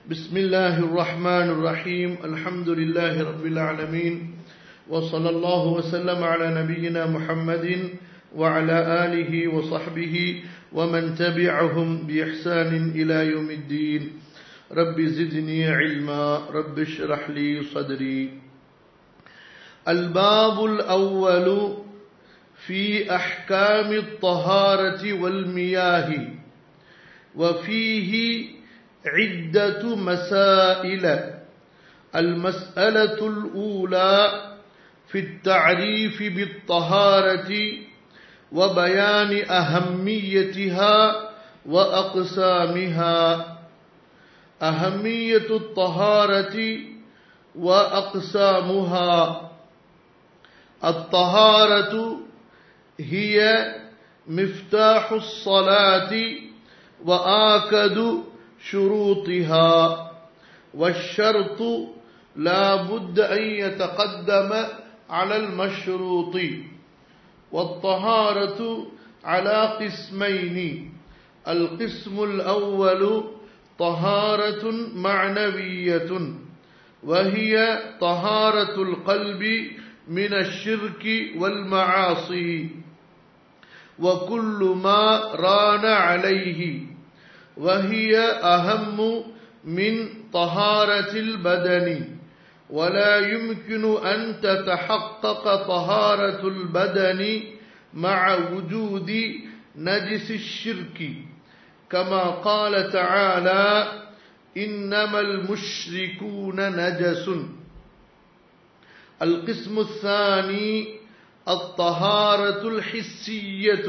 بسم الله الرحمن الرحيم الحمد لله رب العالمين وصلى الله وسلم على نبينا محمد وعلى آله وصحبه ومن تبعهم بإحسان إلى يوم الدين رب زدني علما رب اشرح لي صدري الباب الأول في أحكام الطهارة والمياه وفيه عدة مسائل المسألة الأولى في التعريف بالطهارة وبيان أهميتها وأقسامها أهمية الطهارة وأقسامها الطهارة هي مفتاح الصلاة وآكد شروطها والشرط لا بد أن يتقدم على المشروط والطهارة على قسمين القسم الأول طهارة معنوية وهي طهارة القلب من الشرك والمعاصي وكل ما ران عليه وهي أهم من طهارة البدن ولا يمكن أن تتحقق طهارة البدن مع وجود نجس الشرك كما قال تعالى إنما المشركون نجس القسم الثاني الطهارة الحسية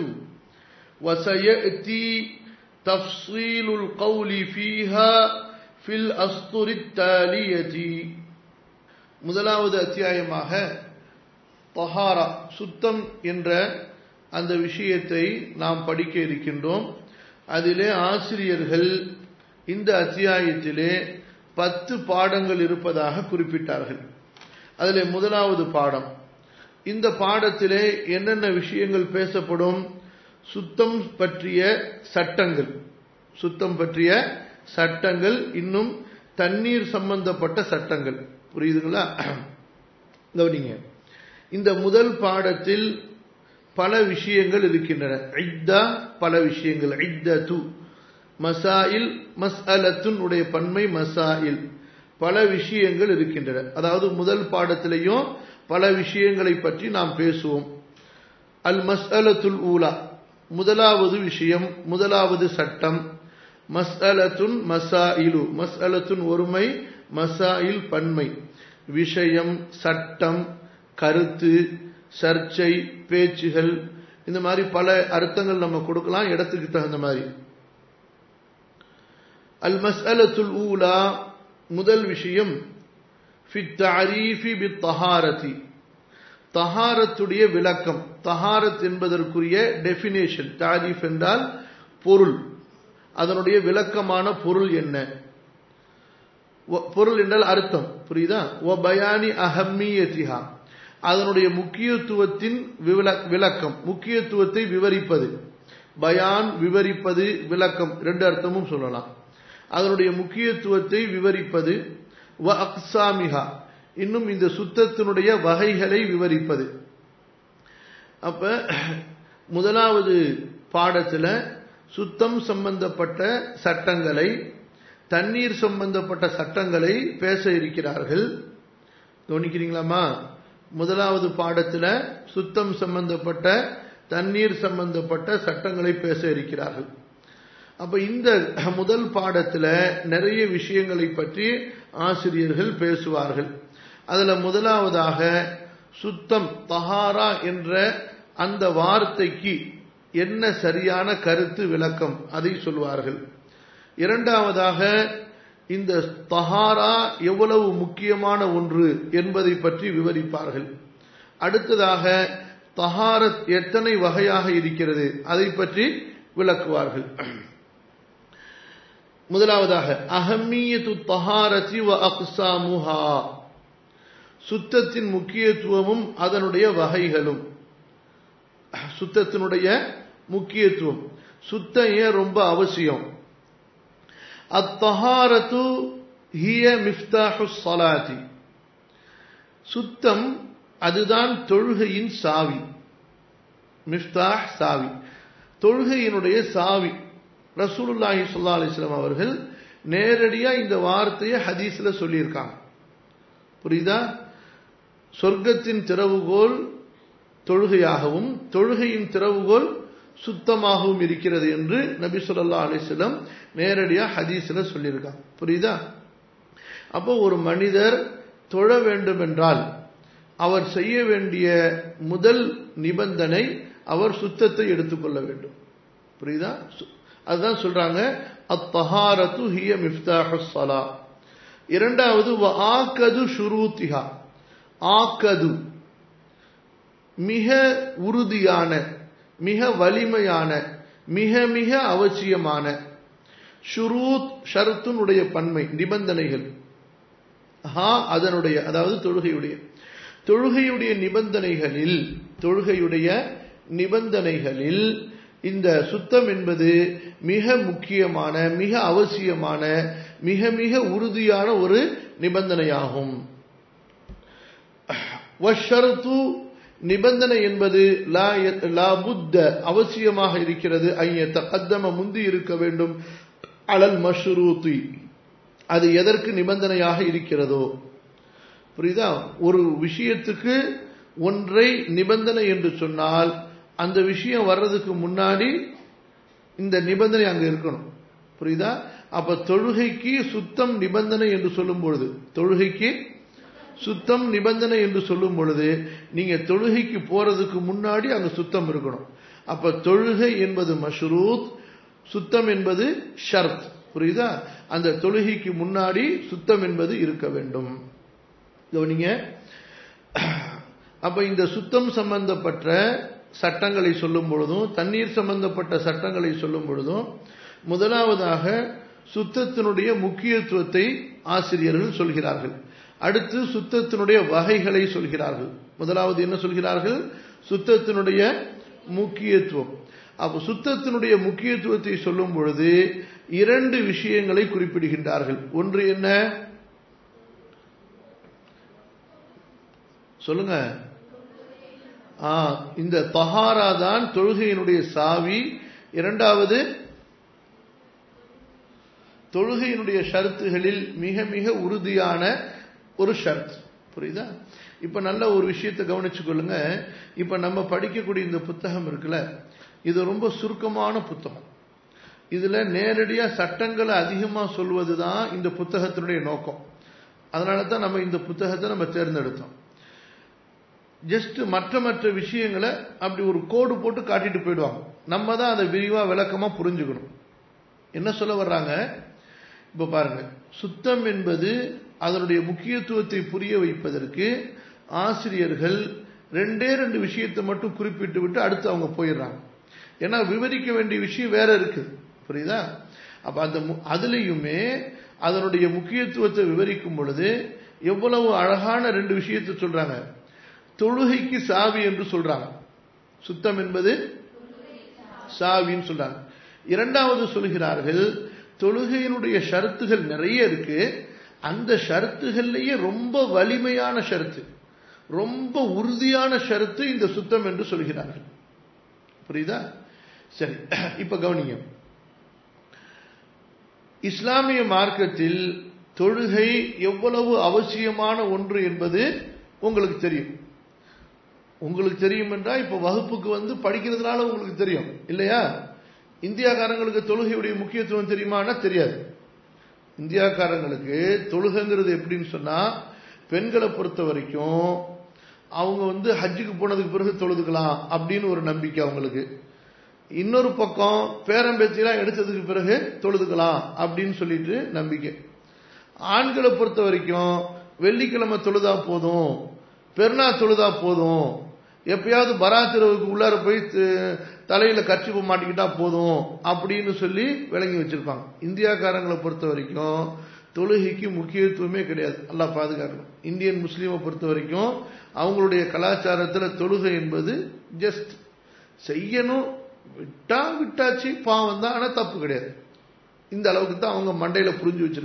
وسيأتي تفصيل القول فيها في الأسطر التالية முதலாவது அத்தியாயமாக தஹாரா சுத்தம் என்ற அந்த விஷயத்தை நாம் படிக்க இருக்கின்றோம் அதிலே ஆசிரியர்கள் இந்த அத்தியாயத்திலே பத்து பாடங்கள் இருப்பதாக குறிப்பிட்டார்கள் அதில் முதலாவது பாடம் இந்த பாடத்திலே என்னென்ன விஷயங்கள் பேசப்படும் சுத்தம் பற்றிய சட்டங்கள் சுத்தம் பற்றிய சட்டங்கள் இன்னும் தண்ணீர் சம்பந்தப்பட்ட சட்டங்கள் புரியுதுங்களா கவனிங்க இந்த முதல் பாடத்தில் பல விஷயங்கள் இருக்கின்றன ஐத்தா பல விஷயங்கள் ஐத்தது மசாயில் மஸ்அலத்துன் உடைய பன்மை மசாயில் பல விஷயங்கள் இருக்கின்றன அதாவது முதல் பாடத்திலையும் பல விஷயங்களை பற்றி நாம் பேசுவோம் அல் மஸ்அலத்துல் ஊலா முதலாவது விஷயம் முதலாவது சட்டம் மஸ்அலத்துன் மசாயிலு மஸ்அலத்துன் ஒருமை மசாயில் பன்மை விஷயம் சட்டம் கருத்து சர்ச்சை பேச்சுகள் இந்த மாதிரி பல அர்த்தங்கள் நம்ம கொடுக்கலாம் இடத்துக்கு தகுந்த மாதிரி அல் மஸ்அலத்துல் ஊலா முதல் விஷயம் தஹாரதி தஹாரத்துடைய விளக்கம் தஹாரத் என்பதற்குரிய டெபினேஷன் தாரீஃப் என்றால் பொருள் அதனுடைய விளக்கமான பொருள் என்ன பொருள் என்றால் அர்த்தம் புரியுதா ஓ பயானி அஹம்மியத்திஹா அதனுடைய முக்கியத்துவத்தின் விளக்கம் முக்கியத்துவத்தை விவரிப்பது பயான் விவரிப்பது விளக்கம் ரெண்டு அர்த்தமும் சொல்லலாம் அதனுடைய முக்கியத்துவத்தை விவரிப்பது வ அக்சாமிஹா இன்னும் இந்த சுத்தத்தினுடைய வகைகளை விவரிப்பது அப்ப முதலாவது பாடத்துல சுத்தம் சம்பந்தப்பட்ட சட்டங்களை தண்ணீர் சம்பந்தப்பட்ட சட்டங்களை பேச இருக்கிறார்கள் கவனிக்கிறீங்களாமா முதலாவது பாடத்துல சுத்தம் சம்பந்தப்பட்ட தண்ணீர் சம்பந்தப்பட்ட சட்டங்களை பேச இருக்கிறார்கள் அப்ப இந்த முதல் பாடத்துல நிறைய விஷயங்களை பற்றி ஆசிரியர்கள் பேசுவார்கள் அதுல முதலாவதாக சுத்தம் தஹாரா என்ற அந்த வார்த்தைக்கு என்ன சரியான கருத்து விளக்கம் அதை சொல்வார்கள் இரண்டாவதாக இந்த தஹாரா எவ்வளவு முக்கியமான ஒன்று என்பதை பற்றி விவரிப்பார்கள் அடுத்ததாக தஹாரத் எத்தனை வகையாக இருக்கிறது அதை பற்றி விளக்குவார்கள் முதலாவதாக அகமியத்து தஹாரதி வ அக்சாமுஹா சுத்தத்தின் முக்கியத்துவமும் அதனுடைய வகைகளும் சுத்தத்தினுடைய முக்கியத்துவம் சுத்தம் ஏன் ரொம்ப அவசியம் அத்தஹாரத்து ஹிய மிஃப்தாஹு ஸலாத்தி சுத்தம் அதுதான் தொழுகையின் சாவி மிஃப்தாஹ் சாவி தொழுகையினுடைய சாவி ரசூலுல்லாஹி ஸல்லல்லாஹு அலைஹி வஸல்லம் அவர்கள் நேரடியா இந்த வார்த்தையை ஹதீஸ்ல சொல்லியிருக்காங்க புரியுதா சொர்க்கத்தின் திறவுகோல் தொழுகையாகவும் தொழுகையின் திறவுகோல் சுத்தமாகவும் இருக்கிறது என்று நபி சொல்லா அலிஸ்லம் நேரடியா ஹதீஸ்ல சொல்லியிருக்காங்க புரியுதா அப்போ ஒரு மனிதர் தொழ வேண்டும் என்றால் அவர் செய்ய வேண்டிய முதல் நிபந்தனை அவர் சுத்தத்தை எடுத்துக்கொள்ள வேண்டும் புரியுதா அதுதான் சொல்றாங்க அத்தஹாரத்து ஹிய மிஃப்தாஹு ஸலா இரண்டாவது ஆக்கது ஷுரூத்திஹா ஆக்கது மிக உறுதியான மிக வலிமையான மிக மிக அவசியமான ஷுரூத் ஷரத்துனுடைய பன்மை நிபந்தனைகள் ஹா அதனுடைய அதாவது தொழுகையுடைய தொழுகையுடைய நிபந்தனைகளில் தொழுகையுடைய நிபந்தனைகளில் இந்த சுத்தம் என்பது மிக முக்கியமான மிக அவசியமான மிக மிக உறுதியான ஒரு நிபந்தனையாகும் வஷரத்து நிபந்தனை என்பது லாபுத்த அவசியமாக இருக்கிறது ஐய தக்கத்தம முந்தி இருக்க வேண்டும் அலல் மஷ்ரூத்தி அது எதற்கு நிபந்தனையாக இருக்கிறதோ புரியுதா ஒரு விஷயத்துக்கு ஒன்றை நிபந்தனை என்று சொன்னால் அந்த விஷயம் வர்றதுக்கு முன்னாடி இந்த நிபந்தனை அங்க இருக்கணும் புரியுதா அப்ப தொழுகைக்கு சுத்தம் நிபந்தனை என்று சொல்லும் பொழுது தொழுகைக்கு சுத்தம் நிபந்தனை என்று சொல்லும் பொழுது நீங்க தொழுகைக்கு போறதுக்கு முன்னாடி அங்க சுத்தம் இருக்கணும் அப்ப தொழுகை என்பது மஷ்ரூத் சுத்தம் என்பது ஷர்த் புரியுதா அந்த தொழுகைக்கு முன்னாடி சுத்தம் என்பது இருக்க வேண்டும் கவனிங்க அப்ப இந்த சுத்தம் சம்பந்தப்பட்ட சட்டங்களை சொல்லும் பொழுதும் தண்ணீர் சம்பந்தப்பட்ட சட்டங்களை சொல்லும் பொழுதும் முதலாவதாக சுத்தத்தினுடைய முக்கியத்துவத்தை ஆசிரியர்கள் சொல்கிறார்கள் அடுத்து சுத்தத்தினுடைய வகைகளை சொல்கிறார்கள் முதலாவது என்ன சொல்கிறார்கள் சுத்தத்தினுடைய முக்கியத்துவம் அப்ப சுத்தத்தினுடைய முக்கியத்துவத்தை சொல்லும் பொழுது இரண்டு விஷயங்களை குறிப்பிடுகின்றார்கள் ஒன்று என்ன சொல்லுங்க இந்த தஹாரா தான் தொழுகையினுடைய சாவி இரண்டாவது தொழுகையினுடைய ஷரத்துகளில் மிக மிக உறுதியான ஒரு ஷர்த் புரியுதா இப்ப நல்ல ஒரு விஷயத்தை கவனிச்சு கொள்ளுங்க இப்ப நம்ம படிக்கக்கூடிய இந்த புத்தகம் இருக்குல்ல இது ரொம்ப சுருக்கமான புத்தகம் இதுல நேரடியா சட்டங்களை அதிகமா சொல்வது தான் இந்த புத்தகத்தினுடைய நோக்கம் அதனால தான் நம்ம இந்த புத்தகத்தை நம்ம தேர்ந்தெடுத்தோம் ஜஸ்ட் மற்ற மற்ற விஷயங்களை அப்படி ஒரு கோடு போட்டு காட்டிட்டு போயிடுவாங்க நம்ம தான் அதை விரிவா விளக்கமா புரிஞ்சுக்கணும் என்ன சொல்ல வர்றாங்க இப்ப பாருங்க சுத்தம் என்பது அதனுடைய முக்கியத்துவத்தை புரிய வைப்பதற்கு ஆசிரியர்கள் ரெண்டே ரெண்டு விஷயத்தை மட்டும் குறிப்பிட்டு விட்டு அடுத்து அவங்க போயிடுறாங்க ஏன்னா விவரிக்க வேண்டிய விஷயம் வேற இருக்கு புரியுதா அப்ப அந்த அதுலயுமே அதனுடைய முக்கியத்துவத்தை விவரிக்கும் பொழுது எவ்வளவு அழகான ரெண்டு விஷயத்தை சொல்றாங்க தொழுகைக்கு சாவி என்று சொல்றாங்க சுத்தம் என்பது சாவின்னு சொல்றாங்க இரண்டாவது சொல்கிறார்கள் தொழுகையினுடைய ஷரத்துகள் நிறைய இருக்கு அந்த ஷரத்துகள்லயே ரொம்ப வலிமையான ஷரத்து ரொம்ப உறுதியான ஷரத்து இந்த சுத்தம் என்று சொல்கிறார்கள் புரியுதா சரி இப்ப கவனிங்க இஸ்லாமிய மார்க்கத்தில் தொழுகை எவ்வளவு அவசியமான ஒன்று என்பது உங்களுக்கு தெரியும் உங்களுக்கு தெரியும் என்றா இப்ப வகுப்புக்கு வந்து படிக்கிறதுனால உங்களுக்கு தெரியும் இல்லையா இந்தியாக்காரங்களுக்கு தொழுகையுடைய முக்கியத்துவம் தெரியுமானா தெரியாது இந்தியாக்காரங்களுக்கு தொழுகைங்கிறது எப்படின்னு சொன்னா பெண்களை பொறுத்த வரைக்கும் அவங்க வந்து ஹஜ்ஜுக்கு போனதுக்கு பிறகு தொழுதுக்கலாம் அப்படின்னு ஒரு நம்பிக்கை அவங்களுக்கு இன்னொரு பக்கம் பேரம்பேச்சிலாம் எடுத்ததுக்கு பிறகு தொழுதுக்கலாம் அப்படின்னு சொல்லிட்டு நம்பிக்கை ஆண்களை பொறுத்த வரைக்கும் வெள்ளிக்கிழமை தொழுதா போதும் பெருநா தொழுதா போதும் எப்பயாவது பராத்திரவுக்கு உள்ளார போய் தலையில கட்சிப்பு மாட்டிக்கிட்டா போதும் அப்படின்னு சொல்லி விளங்கி வச்சிருப்பாங்க இந்தியாக்காரங்களை பொறுத்த வரைக்கும் தொழுகைக்கு முக்கியத்துவமே கிடையாது நல்லா பாதுகாக்கணும் இந்தியன் முஸ்லீமை பொறுத்த வரைக்கும் அவங்களுடைய கலாச்சாரத்துல தொழுகை என்பது ஜஸ்ட் செய்யணும் விட்டா விட்டாச்சு பாவம் தான் ஆனா தப்பு கிடையாது இந்த அளவுக்கு தான் அவங்க மண்டையில புரிஞ்சு வச்சிருக்குது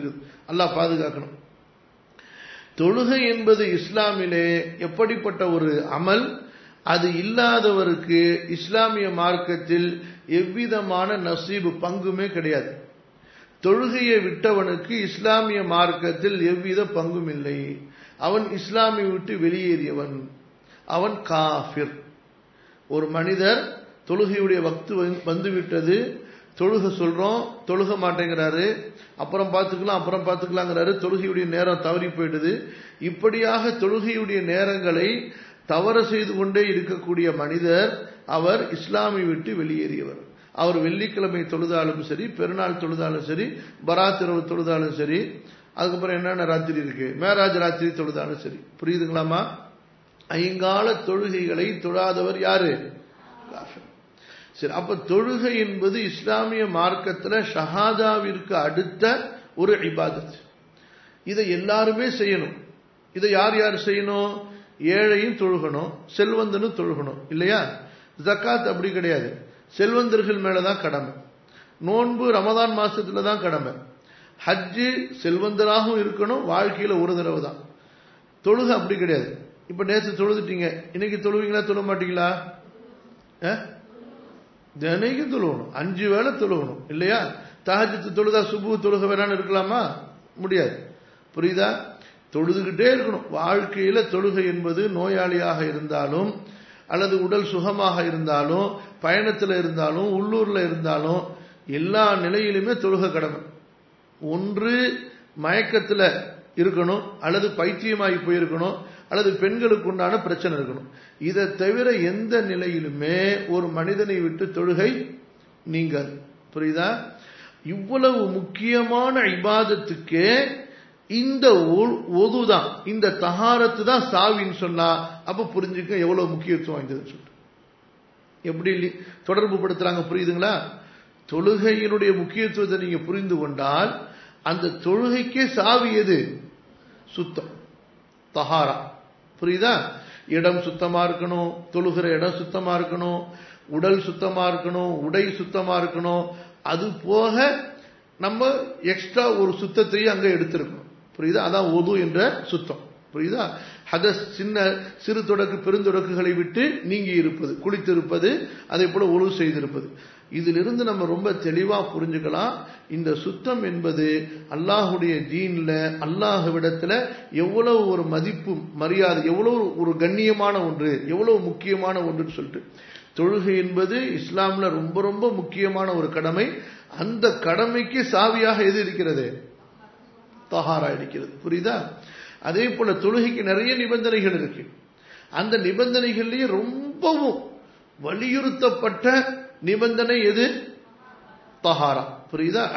அல்லாஹ் பாதுகாக்கணும் தொழுகை என்பது இஸ்லாமிலே எப்படிப்பட்ட ஒரு அமல் அது இல்லாதவருக்கு இஸ்லாமிய மார்க்கத்தில் எவ்விதமான நசீபு பங்குமே கிடையாது தொழுகையை விட்டவனுக்கு இஸ்லாமிய மார்க்கத்தில் எவ்வித பங்கும் இல்லை அவன் இஸ்லாமிய விட்டு வெளியேறியவன் அவன் காஃபிர் ஒரு மனிதர் தொழுகையுடைய வக்து வந்துவிட்டது தொழுக சொல்றோம் தொழுக மாட்டேங்கிறாரு அப்புறம் பார்த்துக்கலாம் அப்புறம் பார்த்துக்கலாங்கிறாரு தொழுகையுடைய நேரம் தவறி போயிடுது இப்படியாக தொழுகையுடைய நேரங்களை தவறு செய்து கொண்டே இருக்கக்கூடிய மனிதர் அவர் இஸ்லாமை விட்டு வெளியேறியவர் அவர் வெள்ளிக்கிழமை தொழுதாலும் சரி பெருநாள் தொழுதாலும் சரி பராத்திரவு தொழுதாலும் சரி அதுக்கப்புறம் என்னென்ன ராத்திரி இருக்கு மேராஜ் ராத்திரி தொழுதாலும் சரி புரியுதுங்களாமா ஐங்கால தொழுகைகளை தொழாதவர் யாரு சரி அப்ப தொழுகை என்பது இஸ்லாமிய மார்க்கத்துல ஷஹாதாவிற்கு அடுத்த ஒரு இபாதத் இதை எல்லாருமே செய்யணும் இதை யார் யார் செய்யணும் ஏழையும் தொழுகணும் செல்வந்தனும் தொழுகணும் இல்லையா ஜக்காத் அப்படி கிடையாது செல்வந்தர்கள் மேலதான் கடமை நோன்பு ரமதான் மாசத்துல தான் கடமை ஹஜ்ஜு செல்வந்தராகவும் இருக்கணும் வாழ்க்கையில ஒரு தடவை தான் தொழுக அப்படி கிடையாது இப்ப நேற்று தொழுதுட்டீங்க இன்னைக்கு தொழுவீங்களா தொழ மாட்டீங்களா தினைக்கும் தொழுகணும் அஞ்சு வேளை தொழுகணும் இல்லையா தகஜத்து தொழுதா சுபு தொழுக வேணான்னு இருக்கலாமா முடியாது புரியுதா தொழுதுகிட்டே இருக்கணும் வாழ்க்கையில தொழுகை என்பது நோயாளியாக இருந்தாலும் அல்லது உடல் சுகமாக இருந்தாலும் பயணத்தில் இருந்தாலும் உள்ளூர்ல இருந்தாலும் எல்லா நிலையிலுமே தொழுக கடமை ஒன்று மயக்கத்துல இருக்கணும் அல்லது பைத்தியமாகி போயிருக்கணும் அல்லது பெண்களுக்கு உண்டான பிரச்சனை இருக்கணும் இதை தவிர எந்த நிலையிலுமே ஒரு மனிதனை விட்டு தொழுகை நீங்கள் புரியுதா இவ்வளவு முக்கியமான இபாதத்துக்கே இந்த ஒதுதான் இந்த தகாரத்து தான் சாவின்னு சொன்னா அப்ப புரிஞ்சுக்க எவ்வளவு முக்கியத்துவம் வாய்ந்ததுன்னு சொல்லிட்டு எப்படி தொடர்பு படுத்துறாங்க புரியுதுங்களா தொழுகையினுடைய முக்கியத்துவத்தை நீங்க புரிந்து கொண்டால் அந்த தொழுகைக்கே சாவி எது சுத்தம் தஹாரா புரியுதா இடம் சுத்தமா இருக்கணும் தொழுகிற இடம் சுத்தமா இருக்கணும் உடல் சுத்தமா இருக்கணும் உடை சுத்தமா இருக்கணும் அது போக நம்ம எக்ஸ்ட்ரா ஒரு சுத்தத்தையும் அங்க எடுத்திருக்கணும் புரியுதா அதான் ஒது என்ற சுத்தம் புரியுதா ஹதஸ் சின்ன சிறு தொடக்கு பெருந்தொடக்குகளை விட்டு நீங்கி இருப்பது குளித்திருப்பது அதே போல ஒழு செய்திருப்பது இதிலிருந்து நம்ம ரொம்ப தெளிவா புரிஞ்சுக்கலாம் இந்த சுத்தம் என்பது அல்லாஹுடைய தீன்ல அல்லாஹுவிடத்துல எவ்வளவு ஒரு மதிப்பு மரியாதை எவ்வளவு ஒரு கண்ணியமான ஒன்று எவ்வளவு முக்கியமான ஒன்றுன்னு சொல்லிட்டு தொழுகை என்பது இஸ்லாம்ல ரொம்ப ரொம்ப முக்கியமான ஒரு கடமை அந்த கடமைக்கு சாவியாக எது இருக்கிறது தஹாரா இருக்கிறது புரியுதா அதே போல தொழுகைக்கு நிறைய நிபந்தனைகள் இருக்கு அந்த நிபந்தனைகள்லயே ரொம்பவும் வலியுறுத்தப்பட்ட நிபந்தனை எது தஹாரா புரியுதா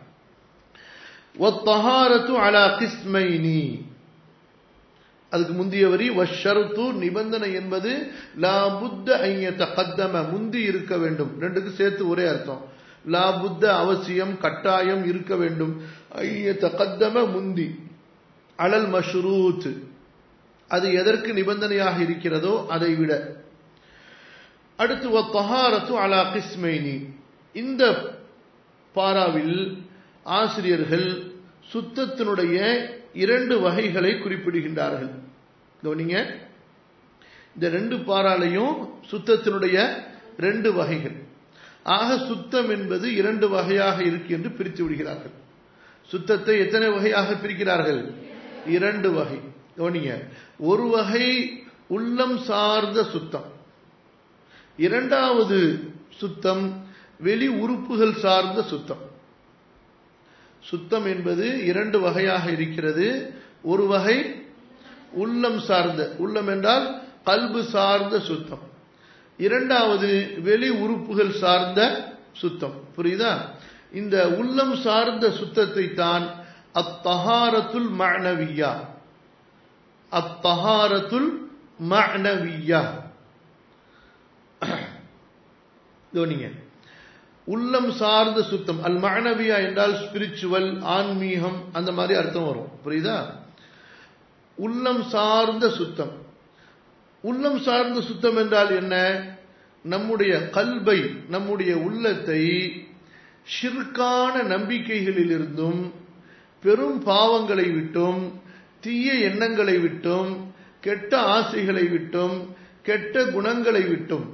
ஒத்தஹாரத்து அலா கிஸ்மைனி அதுக்கு முந்திய வரி வஷருத்து நிபந்தனை என்பது லா புத்த ஐயத்த கத்தம முந்தி இருக்க வேண்டும் ரெண்டுக்கு சேர்த்து ஒரே அர்த்தம் லா புத்த அவசியம் கட்டாயம் இருக்க வேண்டும் ஐயத்த கத்தம முந்தி அலல் மஷ்ரூத் அது எதற்கு நிபந்தனையாக இருக்கிறதோ அதை விட அடுத்து ஒத்தஹாரத்து அலா கிஸ்மைனி இந்த பாராவில் ஆசிரியர்கள் சுத்தத்தினுடைய இரண்டு வகைகளை குறிப்பிடுகின்றார்கள் கவனிங்க இந்த ரெண்டு பாராலையும் சுத்தத்தினுடைய ரெண்டு வகைகள் ஆக சுத்தம் என்பது இரண்டு வகையாக இருக்கு என்று பிரித்து விடுகிறார்கள் சுத்தத்தை எத்தனை வகையாக பிரிக்கிறார்கள் இரண்டு வகை கவனிங்க ஒரு வகை உள்ளம் சார்ந்த சுத்தம் இரண்டாவது சுத்தம் வெளி உறுப்புகள் சார்ந்த சுத்தம் சுத்தம் என்பது இரண்டு வகையாக இருக்கிறது ஒரு வகை உள்ளம் சார்ந்த உள்ளம் என்றால் கல்பு சார்ந்த சுத்தம் இரண்டாவது வெளி உறுப்புகள் சார்ந்த சுத்தம் புரியுதா இந்த உள்ளம் சார்ந்த சுத்தத்தை தான் அத்தஹாரத்துல் மனவியா அத்தஹாரத்துல் மனவியா கவனிங்க உள்ளம் சார்ந்த சுத்தம் அல் மனவியா என்றால் ஸ்பிரிச்சுவல் ஆன்மீகம் அந்த மாதிரி அர்த்தம் வரும் புரியுதா உள்ளம் சார்ந்த சுத்தம் உள்ளம் சார்ந்த சுத்தம் என்றால் என்ன நம்முடைய கல்வை நம்முடைய உள்ளத்தை ஷிர்கான நம்பிக்கைகளிலிருந்தும் பெரும் பாவங்களை விட்டும் தீய எண்ணங்களை விட்டும் கெட்ட ஆசைகளை விட்டும் கெட்ட குணங்களை விட்டும்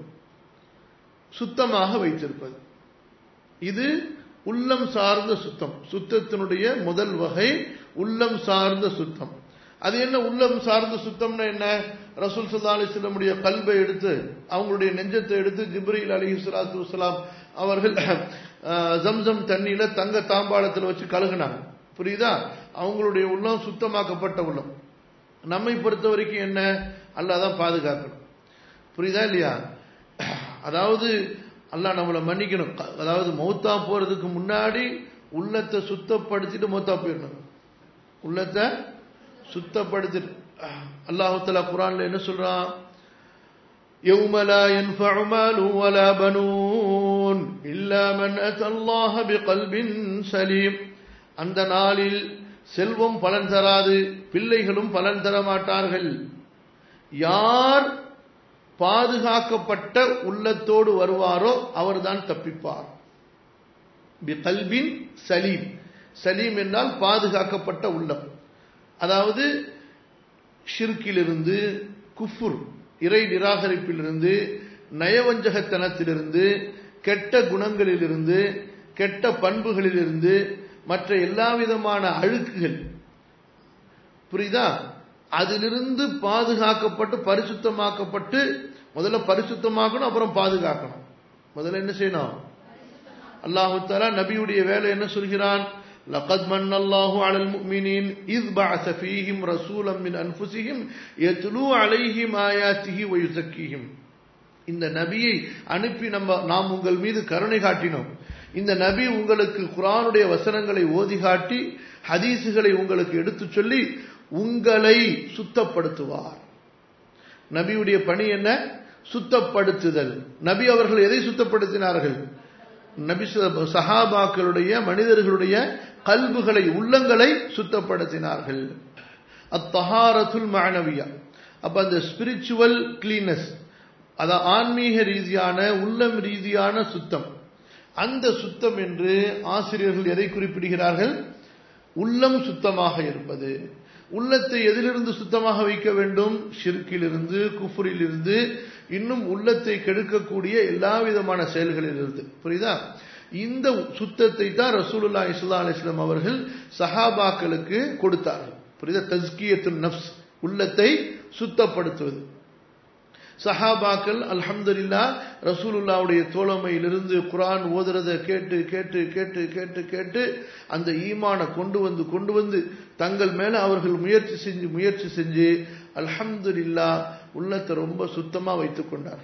சுத்தமாக வைத்திருப்பது இது உள்ளம் சார்ந்த சுத்தம் சுத்தத்தினுடைய முதல் வகை உள்ளம் சார்ந்த சுத்தம் அது என்ன உள்ளம் சார்ந்த சுத்தம்னா என்ன ரசூல் சல்லா அலிஸ்லமுடைய கல்வை எடுத்து அவங்களுடைய நெஞ்சத்தை எடுத்து ஜிப்ரீல் அலி சலாத்து வலாம் அவர்கள் ஜம்சம் தண்ணியில தங்க தாம்பாளத்தில் வச்சு கழுகுனாங்க புரியுதா அவங்களுடைய உள்ளம் சுத்தமாக்கப்பட்ட உள்ளம் நம்மை பொறுத்த வரைக்கும் என்ன அல்லாதான் பாதுகாக்கணும் புரியுதா இல்லையா அதாவது அல்லாஹ் நம்மளை மன்னிக்கணும் அதாவது மௌத்தா போறதுக்கு முன்னாடி உள்ளத்தை சுத்தப்படுத்திட்டு மௌத்தா போயிடணும் உள்ளத்தை சுத்தப்படுத்திட்டு அல்லாஹுத்தலா குரான்ல என்ன சொல்றான் يوم لا ينفع مال ولا بنون إلا من أتى الله بقلب سليم அந்த நாளில் செல்வம் பலன் தராது பிள்ளைகளும் பலன் தர மாட்டார்கள் யார் பாதுகாக்கப்பட்ட உள்ளத்தோடு வருவாரோ அவர்தான் தப்பிப்பார் கல்வின் சலீம் சலீம் என்றால் பாதுகாக்கப்பட்ட உள்ளம் அதாவது ஷிர்கிலிருந்து குஃபுர் இறை நிராகரிப்பிலிருந்து நயவஞ்சகத்தனத்திலிருந்து கெட்ட குணங்களிலிருந்து கெட்ட பண்புகளிலிருந்து மற்ற எல்லா விதமான அழுக்குகள் புரியுதா அதிலிருந்து பாதுகாக்கப்பட்டு பரிசுத்தமாக்கப்பட்டு முதல்ல பரிசுத்தமாக்கணும் அப்புறம் பாதுகாக்கணும் முதல்ல என்ன செய்யணும் அல்லாஹு தாலா நபியுடைய வேலை என்ன சொல்கிறான் لقد من الله على المؤمنين إذ بعث فيهم رسولا من أنفسهم يتلو عليهم آياته ويزكيهم இந்த நபியை அனுப்பி நம்ம நாம் உங்கள் மீது கருணை காட்டினோம் இந்த நபி உங்களுக்கு குரானுடைய வசனங்களை ஓதி காட்டி ஹதீசுகளை உங்களுக்கு எடுத்துச் சொல்லி உங்களை சுத்தப்படுத்துவார் நபியுடைய பணி என்ன சுத்தப்படுத்துதல் நபி அவர்கள் எதை சுத்தப்படுத்தினார்கள் நபி சஹாபாக்களுடைய மனிதர்களுடைய கல்புகளை உள்ளங்களை சுத்தப்படுத்தினார்கள் அத்தஹாரத்துல் மாணவியா அப்ப அந்த ஸ்பிரிச்சுவல் கிளீனஸ் அத ஆன்மீக ரீதியான உள்ளம் ரீதியான சுத்தம் அந்த சுத்தம் என்று ஆசிரியர்கள் எதை குறிப்பிடுகிறார்கள் உள்ளம் சுத்தமாக இருப்பது உள்ளத்தை எதிலிருந்து சுத்தமாக வைக்க வேண்டும் ஷிர்கிலிருந்து குஃபுரிலிருந்து இன்னும் உள்ளத்தை கெடுக்கக்கூடிய எல்லா விதமான செயல்களிலிருந்து புரியுதா இந்த சுத்தத்தை தான் ரசூலுல்லா இஸ்லா அலிஸ்லாம் அவர்கள் சஹாபாக்களுக்கு கொடுத்தார்கள் புரியுதா தஸ்கியத்து நப்ஸ் உள்ளத்தை சுத்தப்படுத்துவது சஹாபாக்கள் அல்ஹம்துல்லா ரசூலுல்லாவுடைய தோழமையிலிருந்து குரான் ஓதுறதை கேட்டு கேட்டு கேட்டு கேட்டு கேட்டு அந்த ஈமான கொண்டு வந்து கொண்டு வந்து தங்கள் மேல அவர்கள் முயற்சி செஞ்சு முயற்சி செஞ்சு அல்ஹம்துல்லா உள்ளத்தை ரொம்ப சுத்தமா வைத்துக் கொண்டார்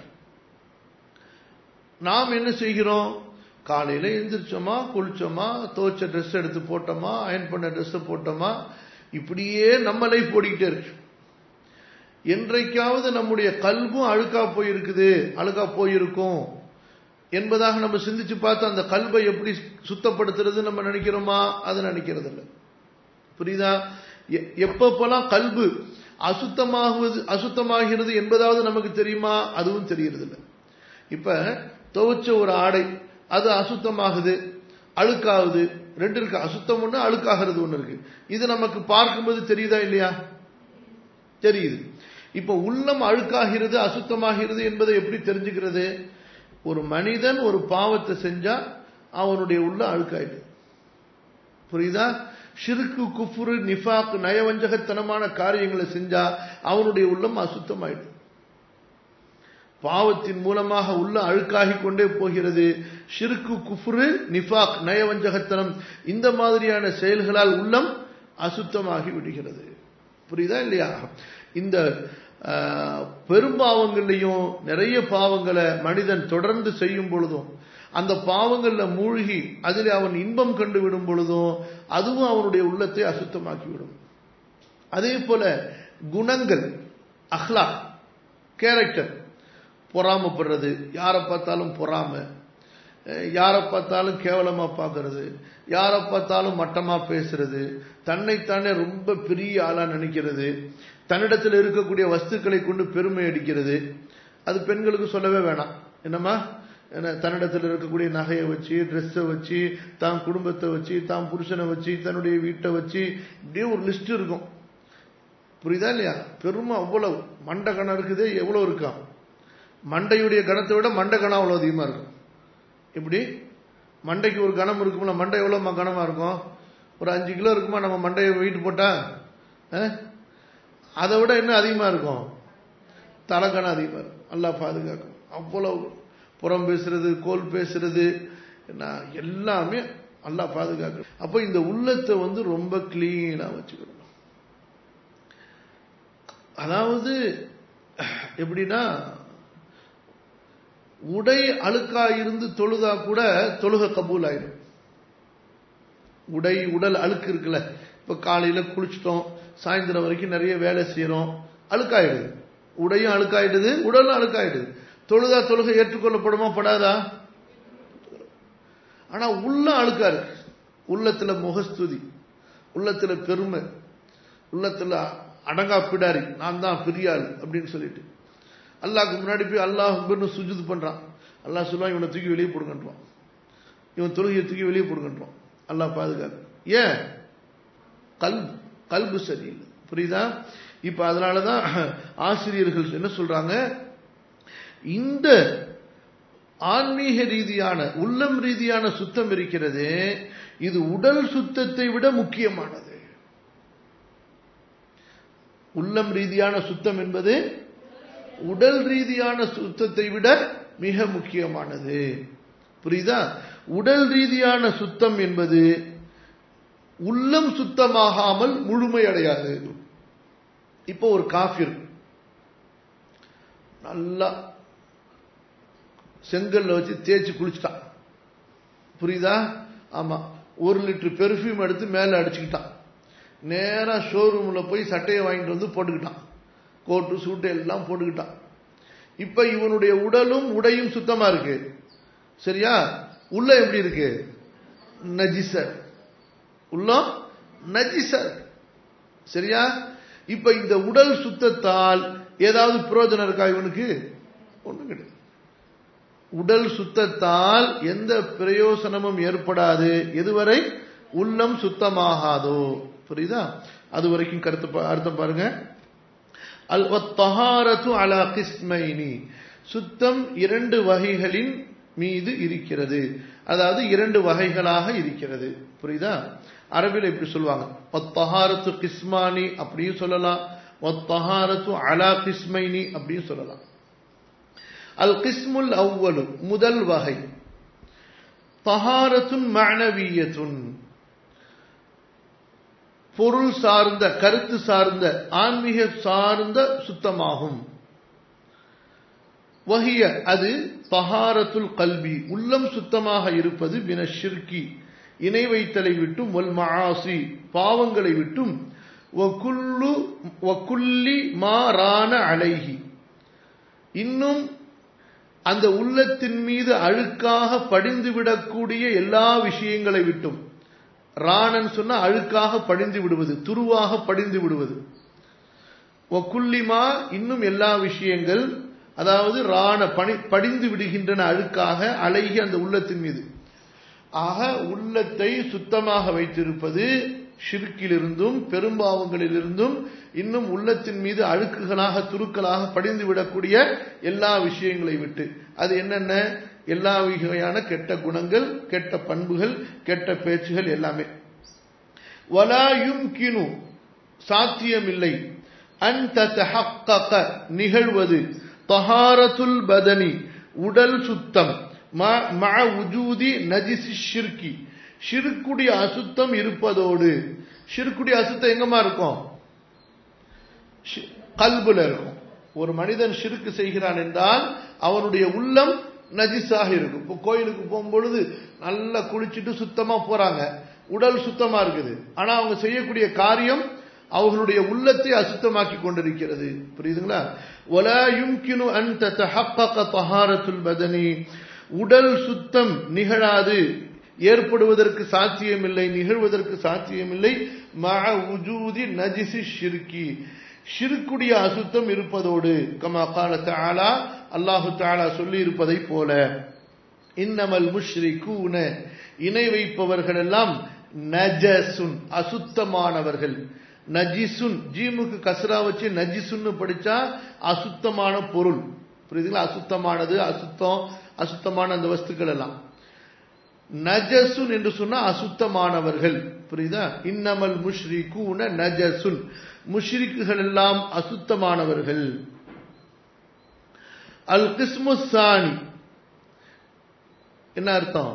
நாம் என்ன செய்கிறோம் காலையில எந்திரிச்சோமா குளிச்சோமா துவச்ச ட்ரெஸ் எடுத்து போட்டோமா அயன் பண்ண ட்ரெஸ் போட்டோமா இப்படியே நம்ம லைஃப் ஓடிக்கிட்டே இருக்கு என்றைக்காவது நம்முடைய கல்வும் அழுக்கா போயிருக்குது அழுக்கா போயிருக்கும் என்பதாக நம்ம சிந்திச்சு பார்த்து அந்த கல்வை எப்படி சுத்தப்படுத்துறது நம்ம நினைக்கிறோமா அது நினைக்கிறது இல்லை புரியுதா எப்பப்பெல்லாம் கல்வு அசுத்தமாகுவது அசுத்தமாகிறது என்பதாவது நமக்கு தெரியுமா அதுவும் தெரியறது இல்லை இப்ப துவைச்ச ஒரு ஆடை அது அசுத்தமாகுது அழுக்காகுது ரெண்டு இருக்கு அசுத்தம் ஒண்ணு அழுக்காகிறது ஒண்ணு இருக்கு இது நமக்கு பார்க்கும்போது தெரியுதா இல்லையா தெரியுது இப்ப உள்ளம் அழுக்காகிறது அசுத்தமாகிறது என்பதை எப்படி தெரிஞ்சுக்கிறது ஒரு மனிதன் ஒரு பாவத்தை செஞ்சா அவனுடைய உள்ள அழுக்காயிடு புரியுதா ஷிருக்கு குஃபுரு நிஃபாக் நயவஞ்சகத்தனமான காரியங்களை செஞ்சா அவனுடைய உள்ளம் அசுத்தமாயிடும் பாவத்தின் மூலமாக உள்ள அழுக்காகி கொண்டே போகிறது ஷிருக்கு குஃபுரு நிஃபாக் நயவஞ்சகத்தனம் இந்த மாதிரியான செயல்களால் உள்ளம் அசுத்தமாகி விடுகிறது புரியுதா இல்லையா இந்த பெரும்பாவங்கள்லையும் நிறைய பாவங்களை மனிதன் தொடர்ந்து செய்யும் பொழுதும் அந்த பாவங்கள்ல மூழ்கி அதில் அவன் இன்பம் கண்டு விடும் பொழுதும் அதுவும் அவனுடைய உள்ளத்தை அசுத்தமாக்கி விடும் அதே போல குணங்கள் அஹ்லா கேரக்டர் பொறாமப்படுறது யாரை பார்த்தாலும் பொறாம யாரை பார்த்தாலும் கேவலமா பார்க்கறது யாரை பார்த்தாலும் மட்டமா பேசுறது தன்னைத்தானே ரொம்ப பெரிய ஆளா நினைக்கிறது தன்னிடத்தில் இருக்கக்கூடிய வஸ்துக்களை கொண்டு பெருமை அடிக்கிறது அது பெண்களுக்கு சொல்லவே வேணாம் என்னம்மா என்ன, தன்னிடத்தில் இருக்கக்கூடிய நகையை வச்சு ட்ரெஸ்ஸை வச்சு தான் குடும்பத்தை வச்சு தான் புருஷனை வச்சு தன்னுடைய வீட்டை வச்சு இப்படியே ஒரு லிஸ்ட் இருக்கும் புரியுதா இல்லையா பெருமை அவ்வளவு மண்டை கணம் இருக்குது எவ்வளவு இருக்காம் மண்டையுடைய கணத்தை விட மண்டை கணம் அவ்வளவு அதிகமா இருக்கும் இப்படி மண்டைக்கு ஒரு கணம் இருக்கும்ல மண்டை எவ்வளவு கனமா இருக்கும் ஒரு அஞ்சு கிலோ இருக்குமா நம்ம மண்டையை வெயிட் போட்டா அஹ்? அதை விட என்ன அதிகமா இருக்கும் தலைக்கணம் அதிகமா இருக்கும் நல்லா பாதுகாக்கும் அவ்வளவு புறம் பேசுறது கோல் பேசுறது என்ன எல்லாமே நல்லா பாதுகாக்கும் அப்போ இந்த உள்ளத்தை வந்து ரொம்ப கிளீனா வச்சுக்கணும் அதாவது எப்படின்னா உடை அழுக்கா இருந்து தொழுதா கூட தொழுக கபூல் ஆயிடும் உடை உடல் அழுக்கு இருக்குல்ல இப்ப காலையில குளிச்சிட்டோம் சாயந்தரம் வரைக்கும் நிறைய வேலை செய்யறோம் அழுக்காயிடுது உடையும் அழுக்காயிடுது உடலும் அழுக்காயிடுது தொழுதா தொழுகை ஏற்றுக்கொள்ளப்படுமா படாதா ஆனா உள்ள அழுக்கா இருக்கு உள்ளத்துல முகஸ்துதி உள்ளத்துல பெருமை உள்ளத்துல அடங்கா பிடாரி நான் தான் பெரியாள் அப்படின்னு சொல்லிட்டு அல்லாஹ்க்கு முன்னாடி போய் அல்லாஹ் அக்பர்னு சுஜுது பண்றான் அல்லாஹ் சொல்லுவான் இவனை தூக்கி வெளியே போடுங்கன்றான் இவன் தொழுகையை தூக்கி வெளியே போடுங்கன்றான் அல்லாஹ் பாதுகாக்கு ஏன் கல் கல்பு சரியில்லை புரியுதா இப்ப அதனாலதான் ஆசிரியர்கள் என்ன சொல்றாங்க இந்த ஆன்மீக ரீதியான உள்ளம் ரீதியான சுத்தம் இருக்கிறது இது உடல் சுத்தத்தை விட முக்கியமானது உள்ளம் ரீதியான சுத்தம் என்பது உடல் ரீதியான சுத்தத்தை விட மிக முக்கியமானது புரியுதா உடல் ரீதியான சுத்தம் என்பது உள்ளம் சுத்தமாகாமல் முழுமையடையாது இப்போ ஒரு காஃபிர் நல்லா செங்கல்ல வச்சு தேய்ச்சி குளிச்சுட்டான் புரியுதா ஆமா ஒரு லிட்டர் பெர்ஃப்யூம் எடுத்து மேல அடிச்சுக்கிட்டான் நேரா ஷோரூம்ல போய் சட்டையை வாங்கிட்டு வந்து போட்டுக்கிட்டான் கோட்டு சூட்டு எல்லாம் போட்டுக்கிட்டான் இப்ப இவனுடைய உடலும் உடையும் சுத்தமா இருக்கு சரியா உள்ள எப்படி இருக்கு நஜிசர் உள்ளம் நஜிசர் சரியா இப்ப இந்த உடல் சுத்தத்தால் ஏதாவது பிரயோஜனம் இருக்கா இவனுக்கு ஒண்ணும் கிடையாது உடல் சுத்தத்தால் எந்த பிரயோசனமும் ஏற்படாது எதுவரை உள்ளம் சுத்தமாகாதோ புரியுதா அது வரைக்கும் கருத்து பா- அர்த்தம் பாருங்க அல் வத்தஹாரத்து அலா கிஸ்மைனி சுத்தம் இரண்டு வகைகளின் மீது இருக்கிறது அதாவது இரண்டு வகைகளாக இருக்கிறது புரியுதா அரபில் இப்படி சொல்லுவாங்க வத்தஹாரத்து கிஸ்மானி அப்படியும் சொல்லலாம் வத்தஹாரத்து அலா கிஸ்மைனி அப்படியும் சொல்லலாம் அல் கிஸ்முல் அவ்வலு முதல் வகை தஹாரத்துன் மனவியத்துன் பொருள் சார்ந்த கருத்து சார்ந்த ஆன்மீக சார்ந்த சுத்தமாகும் வகிய அது தஹாரத்துல் கல்வி உள்ளம் சுத்தமாக இருப்பது பின ஷிர்கி இணை வைத்தலை விட்டும் வல் மஆசி பாவங்களை விட்டும் வகுல்லு வகுல்லி மா ரான அலைஹி இன்னும் அந்த உள்ளத்தின் மீது அழுக்காக படிந்து விடக்கூடிய எல்லா விஷயங்களை விட்டும் ராணன் சொன்னா அழுக்காக படிந்து விடுவது துருவாக படிந்து விடுவது ஒக்குல்லிமா இன்னும் எல்லா விஷயங்கள் அதாவது ராண பணி படிந்து விடுகின்றன அழுக்காக அழகி அந்த உள்ளத்தின் மீது ஆக உள்ளத்தை சுத்தமாக வைத்திருப்பது ஷிர்க்கிலிருந்தும் பெரும்பாவங்களிலிருந்தும் இன்னும் உள்ளத்தின் மீது அழுக்குகளாக துருக்களாக படிந்து விடக்கூடிய எல்லா விஷயங்களை விட்டு அது என்னென்ன எல்லா வகையான கெட்ட குணங்கள் கெட்ட பண்புகள் கெட்ட பேச்சுகள் எல்லாமே வலா யும்கினு சாத்தியமில்லை அன் தத்தஹக்கக நிகழ்வது தஹாரத்துல் பதனி உடல் சுத்தம் ம- மஅ உஜூதி நஜிசி ஷிர்கி ஷிர்க்குடைய அசுத்தம் இருப்பதோடு ஷிர்க்குடைய அசுத்தம் எங்கம்மா இருக்கும் ஷி- கல்புல இருக்கும் ஒரு மனிதன் ஷிருக்கு செய்கிறான் என்றால் அவனுடைய உள்ளம் நஜிஸாக இருக்கும் இப்போ கோயிலுக்கு போகும்பொழுது நல்லா குளிச்சுட்டு சுத்தமா போறாங்க உடல் சுத்தமா இருக்குது ஆனா அவங்க செய்யக்கூடிய காரியம் அவர்களுடைய உள்ளத்தை அசுத்தமாக்கி கொண்டிருக்கிறது புரியுதுங்களா ولا يمكن ان تتحقق طهارة البدن உடல் சுத்தம் நிகழாது ஏற்படுவதற்கு சாத்தியமில்லை நிகழ்வதற்கு சாத்தியமில்லை மஅ உஜூதி நஜிசி ஷிர்கி ஷிர்க்குடைய அசுத்தம் இருப்பதோடு கமா கால தஆலா அல்லாஹு தஆலா சொல்லி இருப்பதை போல இன்னமல் முஷ்ரிகூன இணை வைப்பவர்கள் எல்லாம் நஜசுன் அசுத்தமானவர்கள் நஜிசுன் ஜீமுக்கு கசரா வச்சு நஜிசுன்னு படிச்சா அசுத்தமான பொருள் புரியுதுங்களா அசுத்தமானது அசுத்தம் அசுத்தமான அந்த வஸ்துக்கள் எல்லாம் நஜசுன் என்று சொன்னா அசுத்தமானவர்கள் புரியுதா இன்னமல் முஷ்ரிகூன நஜசுன் முஷ்ரிக்குகள் எல்லாம் அசுத்தமானவர்கள் அல் கிஸ்மு சானி என்ன அர்த்தம்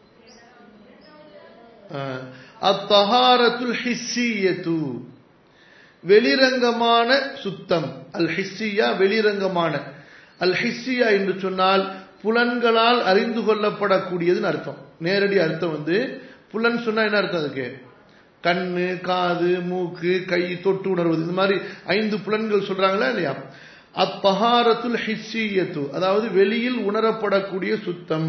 அத்தஹாரத்துல் ஹிஸ்ஸியத்து வெளிரங்கமான சுத்தம் அல் ஹிஸ்ஸியா வெளிரங்கமான அல் ஹிஸ்ஸியா என்று சொன்னால் புலன்களால் அறிந்து கொள்ளப்படக்கூடியதுன்னு அர்த்தம் நேரடி அர்த்தம் வந்து புலன் சொன்னா என்ன அர்த்தம் அதுக்கு கண்ணு காது மூக்கு கை தொட்டு உணர்வது இந்த மாதிரி ஐந்து புலன்கள் சொல்றாங்களா இல்லையா அத்தஹாரத்துல் ஹிஸ்ஸியத்து அதாவது வெளியில் உணரப்படக்கூடிய சுத்தம்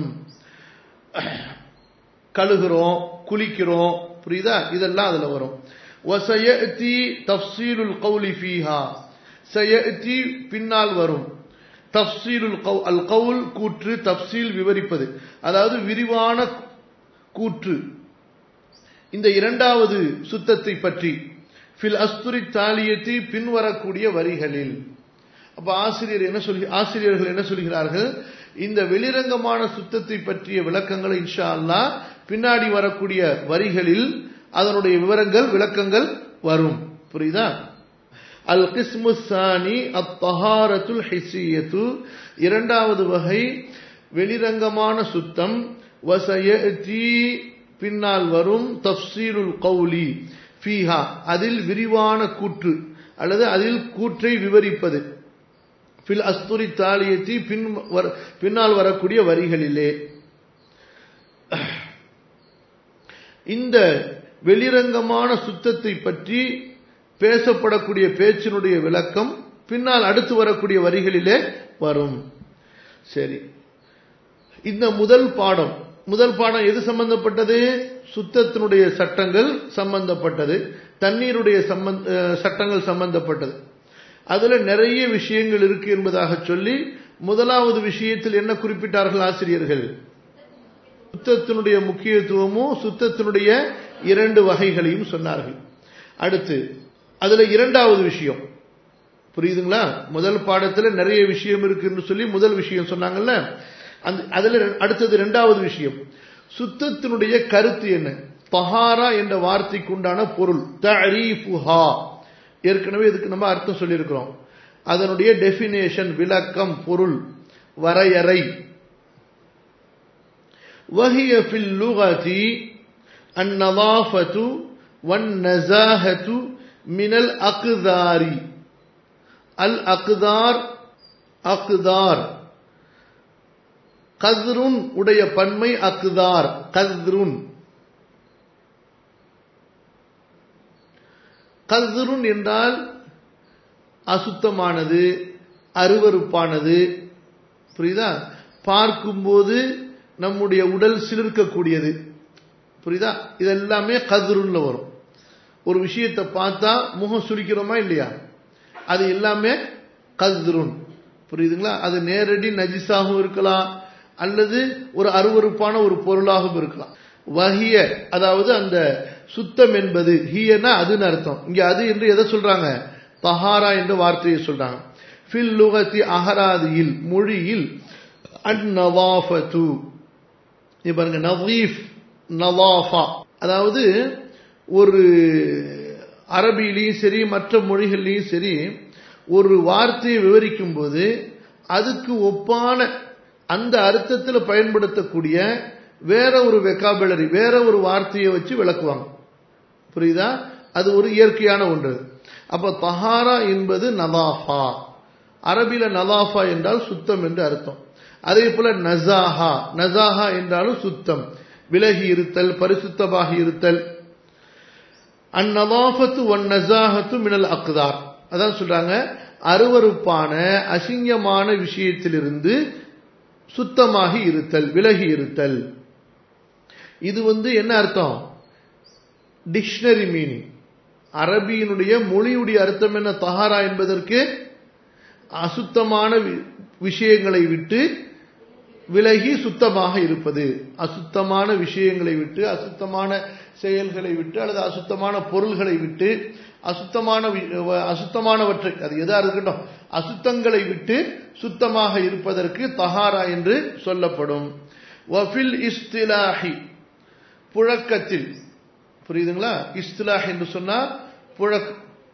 கழுகிறோம் குளிக்கிறோம் புரியுதா இதெல்லாம் அதுல வரும் வசயதி தஃசீலுல் கௌலி ஃபீஹா சயதி பின்னால் வரும் தஃசீலுல் கௌ அல் கவுல் கூற்று தஃசீல் விவரிப்பது அதாவது விரிவான கூற்று இந்த இரண்டாவது சுத்தத்தை பற்றி ஃபில் அஸ்துரி தாலியத்தி பின்வரக்கூடிய வரிகளில் அப்ப ஆசிரியர் என்ன சொல்லி ஆசிரியர்கள் என்ன சொல்கிறார்கள் இந்த வெளிரங்கமான சுத்தத்தை பற்றிய விளக்கங்களை இன்ஷா அல்லா பின்னாடி வரக்கூடிய வரிகளில் அதனுடைய விவரங்கள் விளக்கங்கள் வரும் புரியுதா அல் கிஸ்மு சானி அத்தஹாரத்துல் ஹிசியத்து இரண்டாவது வகை வெளிரங்கமான சுத்தம் வசயதி பின்னால் வரும் தப்சீருல் கௌலி ஃபீஹா அதில் விரிவான கூற்று அல்லது அதில் கூற்றை விவரிப்பது ஃபில் அஸ்துரி தாலியத்தி பின் பின்னால் வரக்கூடிய வரிகளிலே இந்த வெளிரங்கமான சுத்தத்தை பற்றி பேசப்படக்கூடிய பேச்சினுடைய விளக்கம் பின்னால் அடுத்து வரக்கூடிய வரிகளிலே வரும் சரி இந்த முதல் பாடம் முதல் பாடம் எது சம்பந்தப்பட்டது சுத்தத்தினுடைய சட்டங்கள் சம்பந்தப்பட்டது தண்ணீருடைய சட்டங்கள் சம்பந்தப்பட்டது அதுல நிறைய விஷயங்கள் இருக்கு என்பதாக சொல்லி முதலாவது விஷயத்தில் என்ன குறிப்பிட்டார்கள் ஆசிரியர்கள் சுத்தத்தினுடைய முக்கியத்துவமும் சுத்தத்தினுடைய இரண்டு வகைகளையும் சொன்னார்கள் அடுத்து அதுல இரண்டாவது விஷயம் புரியுதுங்களா முதல் பாடத்துல நிறைய விஷயம் இருக்குன்னு சொல்லி முதல் விஷயம் சொன்னாங்கல்ல அந்த அதுல அடுத்தது இரண்டாவது விஷயம் சுத்தத்தினுடைய கருத்து என்ன பஹாரா என்ற வார்த்தைக்கு உண்டான பொருள் தரீஃபுஹா ஏற்கனவே இதுக்கு நம்ம அர்த்தம் சொல்லியிருக்கிறோம் அதனுடைய டெபினேஷன் விளக்கம் பொருள் வரையறை وهي في اللغة النظافة والنزاهة من الأقدار الأقدار أقدار கத்ருன் உடைய பன்மை அக்தார் கத்ருன் கத்ருன் என்றால் அசுத்தமானது அருவறுப்பானது புரியுதா பார்க்கும்போது நம்முடைய உடல் சிலிர்க்கக்கூடியது புரியுதா இதெல்லாமே கதிருன்ல வரும் ஒரு விஷயத்தை பார்த்தா முகம் சுளிக்கிறோமா இல்லையா அது எல்லாமே கதிருன் புரியுதுங்களா அது நேரடி நஜிஸாகவும் இருக்கலாம் அல்லது ஒரு அருவறுப்பான ஒரு பொருளாகவும் இருக்கலாம் வகிய அதாவது அந்த சுத்தம் என்பது ஹியனா அதுன்னு அர்த்தம் இங்க அது என்று எதை சொல்றாங்க தஹாரா என்ற வார்த்தையை சொல்றாங்க ஃபில் லுகத்தி அகராதியில் மொழியில் அந்நவாஃபத்து பாருங்க நவீஃப் நவாஃபா அதாவது ஒரு அரபிலையும் சரி மற்ற மொழிகள்லையும் சரி ஒரு வார்த்தையை விவரிக்கும் போது அதுக்கு ஒப்பான அந்த அர்த்தத்தில் பயன்படுத்தக்கூடிய வேற ஒரு வெக்காபுலரி வேற ஒரு வார்த்தையை வச்சு விளக்குவாங்க புரியுதா அது ஒரு இயற்கையான ஒன்று அப்ப தஹாரா என்பது நவாஃபா அரபில நவாஃபா என்றால் சுத்தம் என்று அர்த்தம் அதே போல நசாஹா நசாஹா என்றாலும் சுத்தம் விலகி இருத்தல் பரிசுத்தமாக இருத்தல் அந்நவாஃபத்து ஒன் நசாஹத்து மினல் அக்தார் அதான் சொல்றாங்க அருவறுப்பான அசிங்கமான விஷயத்திலிருந்து சுத்தமாகி இருத்தல் விலகி இருத்தல் இது வந்து என்ன அர்த்தம் டிக்ஷனரி மீனிங் அரபியினுடைய மொழியுடைய அர்த்தம் என்ன தஹாரா என்பதற்கு அசுத்தமான விஷயங்களை விட்டு விலகி சுத்தமாக இருப்பது அசுத்தமான விஷயங்களை விட்டு அசுத்தமான செயல்களை விட்டு அல்லது அசுத்தமான பொருள்களை விட்டு அசுத்தமான அசுத்தமானவற்றை அது எதா இருக்கட்டும் அசுத்தங்களை விட்டு சுத்தமாக இருப்பதற்கு தஹாரா என்று சொல்லப்படும் வஃபில் இஸ்திலாஹி புழக்கத்தில் புரியுதுங்களா இஸ்திலாஹ் என்று சொன்னா புழக்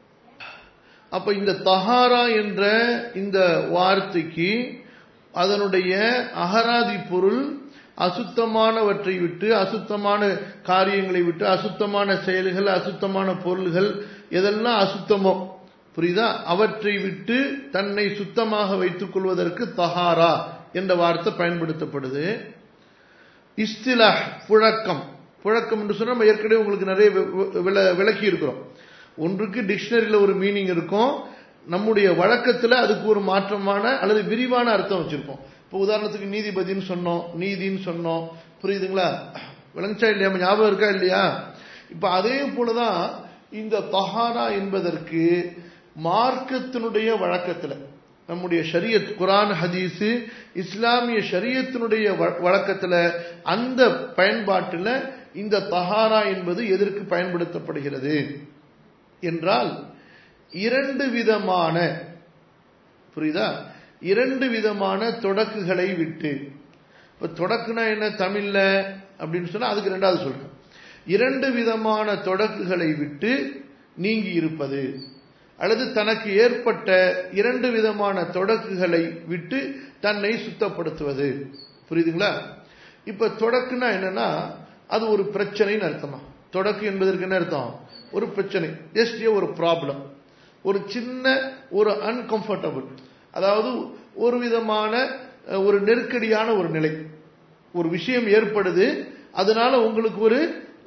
அப்ப இந்த தஹாரா என்ற இந்த வார்த்தைக்கு அதனுடைய அகராதி பொருள் அசுத்தமானவற்றை விட்டு அசுத்தமான காரியங்களை விட்டு அசுத்தமான செயல்கள் அசுத்தமான பொருள்கள் எதெல்லாம் அசுத்தமோ புரியுதா அவற்றை விட்டு தன்னை சுத்தமாக வைத்துக் கொள்வதற்கு தஹாரா என்ற வார்த்தை பயன்படுத்தப்படுது இஸ்திலாஹ் புழக்கம் புழக்கம் என்று சொன்னால் நம்ம ஏற்கனவே உங்களுக்கு நிறைய விளக்கி இருக்கிறோம் ஒன்றுக்கு டிக்ஷனரியில் ஒரு மீனிங் இருக்கும் நம்முடைய வழக்கத்தில் அதுக்கு ஒரு மாற்றமான அல்லது விரிவான அர்த்தம் வச்சிருப்போம் இப்போ உதாரணத்துக்கு நீதிபதினு சொன்னோம் நீதின்னு சொன்னோம் புரியுதுங்களா விளங்குச்சா இல்லையா ஞாபகம் இருக்கா இல்லையா இப்போ அதே போலதான் இந்த தஹாரா என்பதற்கு மார்க்கத்தினுடைய வழக்கத்தில் நம்முடைய ஷரியத் குரான் ஹதீஸு இஸ்லாமிய ஷரியத்தினுடைய வழக்கத்தில் அந்த பயன்பாட்டில் இந்த தஹாரா என்பது எதற்கு பயன்படுத்தப்படுகிறது என்றால் இரண்டு விதமான புரியுதா இரண்டு விதமான தொடக்குகளை விட்டு இப்ப தொடக்குனா என்ன தமிழ்ல அப்படின்னு சொன்னா அதுக்கு ரெண்டாவது சொல்றேன் இரண்டு விதமான தொடக்குகளை விட்டு நீங்கி இருப்பது அல்லது தனக்கு ஏற்பட்ட இரண்டு விதமான தொடக்குகளை விட்டு தன்னை சுத்தப்படுத்துவது புரியுதுங்களா இப்ப தொடக்குனா என்னன்னா அது ஒரு பிரச்சனைன்னு அர்த்தமா தொடக்கு என்பதற்கு என்ன அர்த்தம் ஒரு பிரச்சனை ஜஸ்ட் ஒரு ப்ராப்ளம் ஒரு சின்ன ஒரு அன்கம்ஃபர்டபுள் அதாவது ஒரு விதமான ஒரு நெருக்கடியான ஒரு நிலை ஒரு விஷயம் ஏற்படுது அதனால உங்களுக்கு ஒரு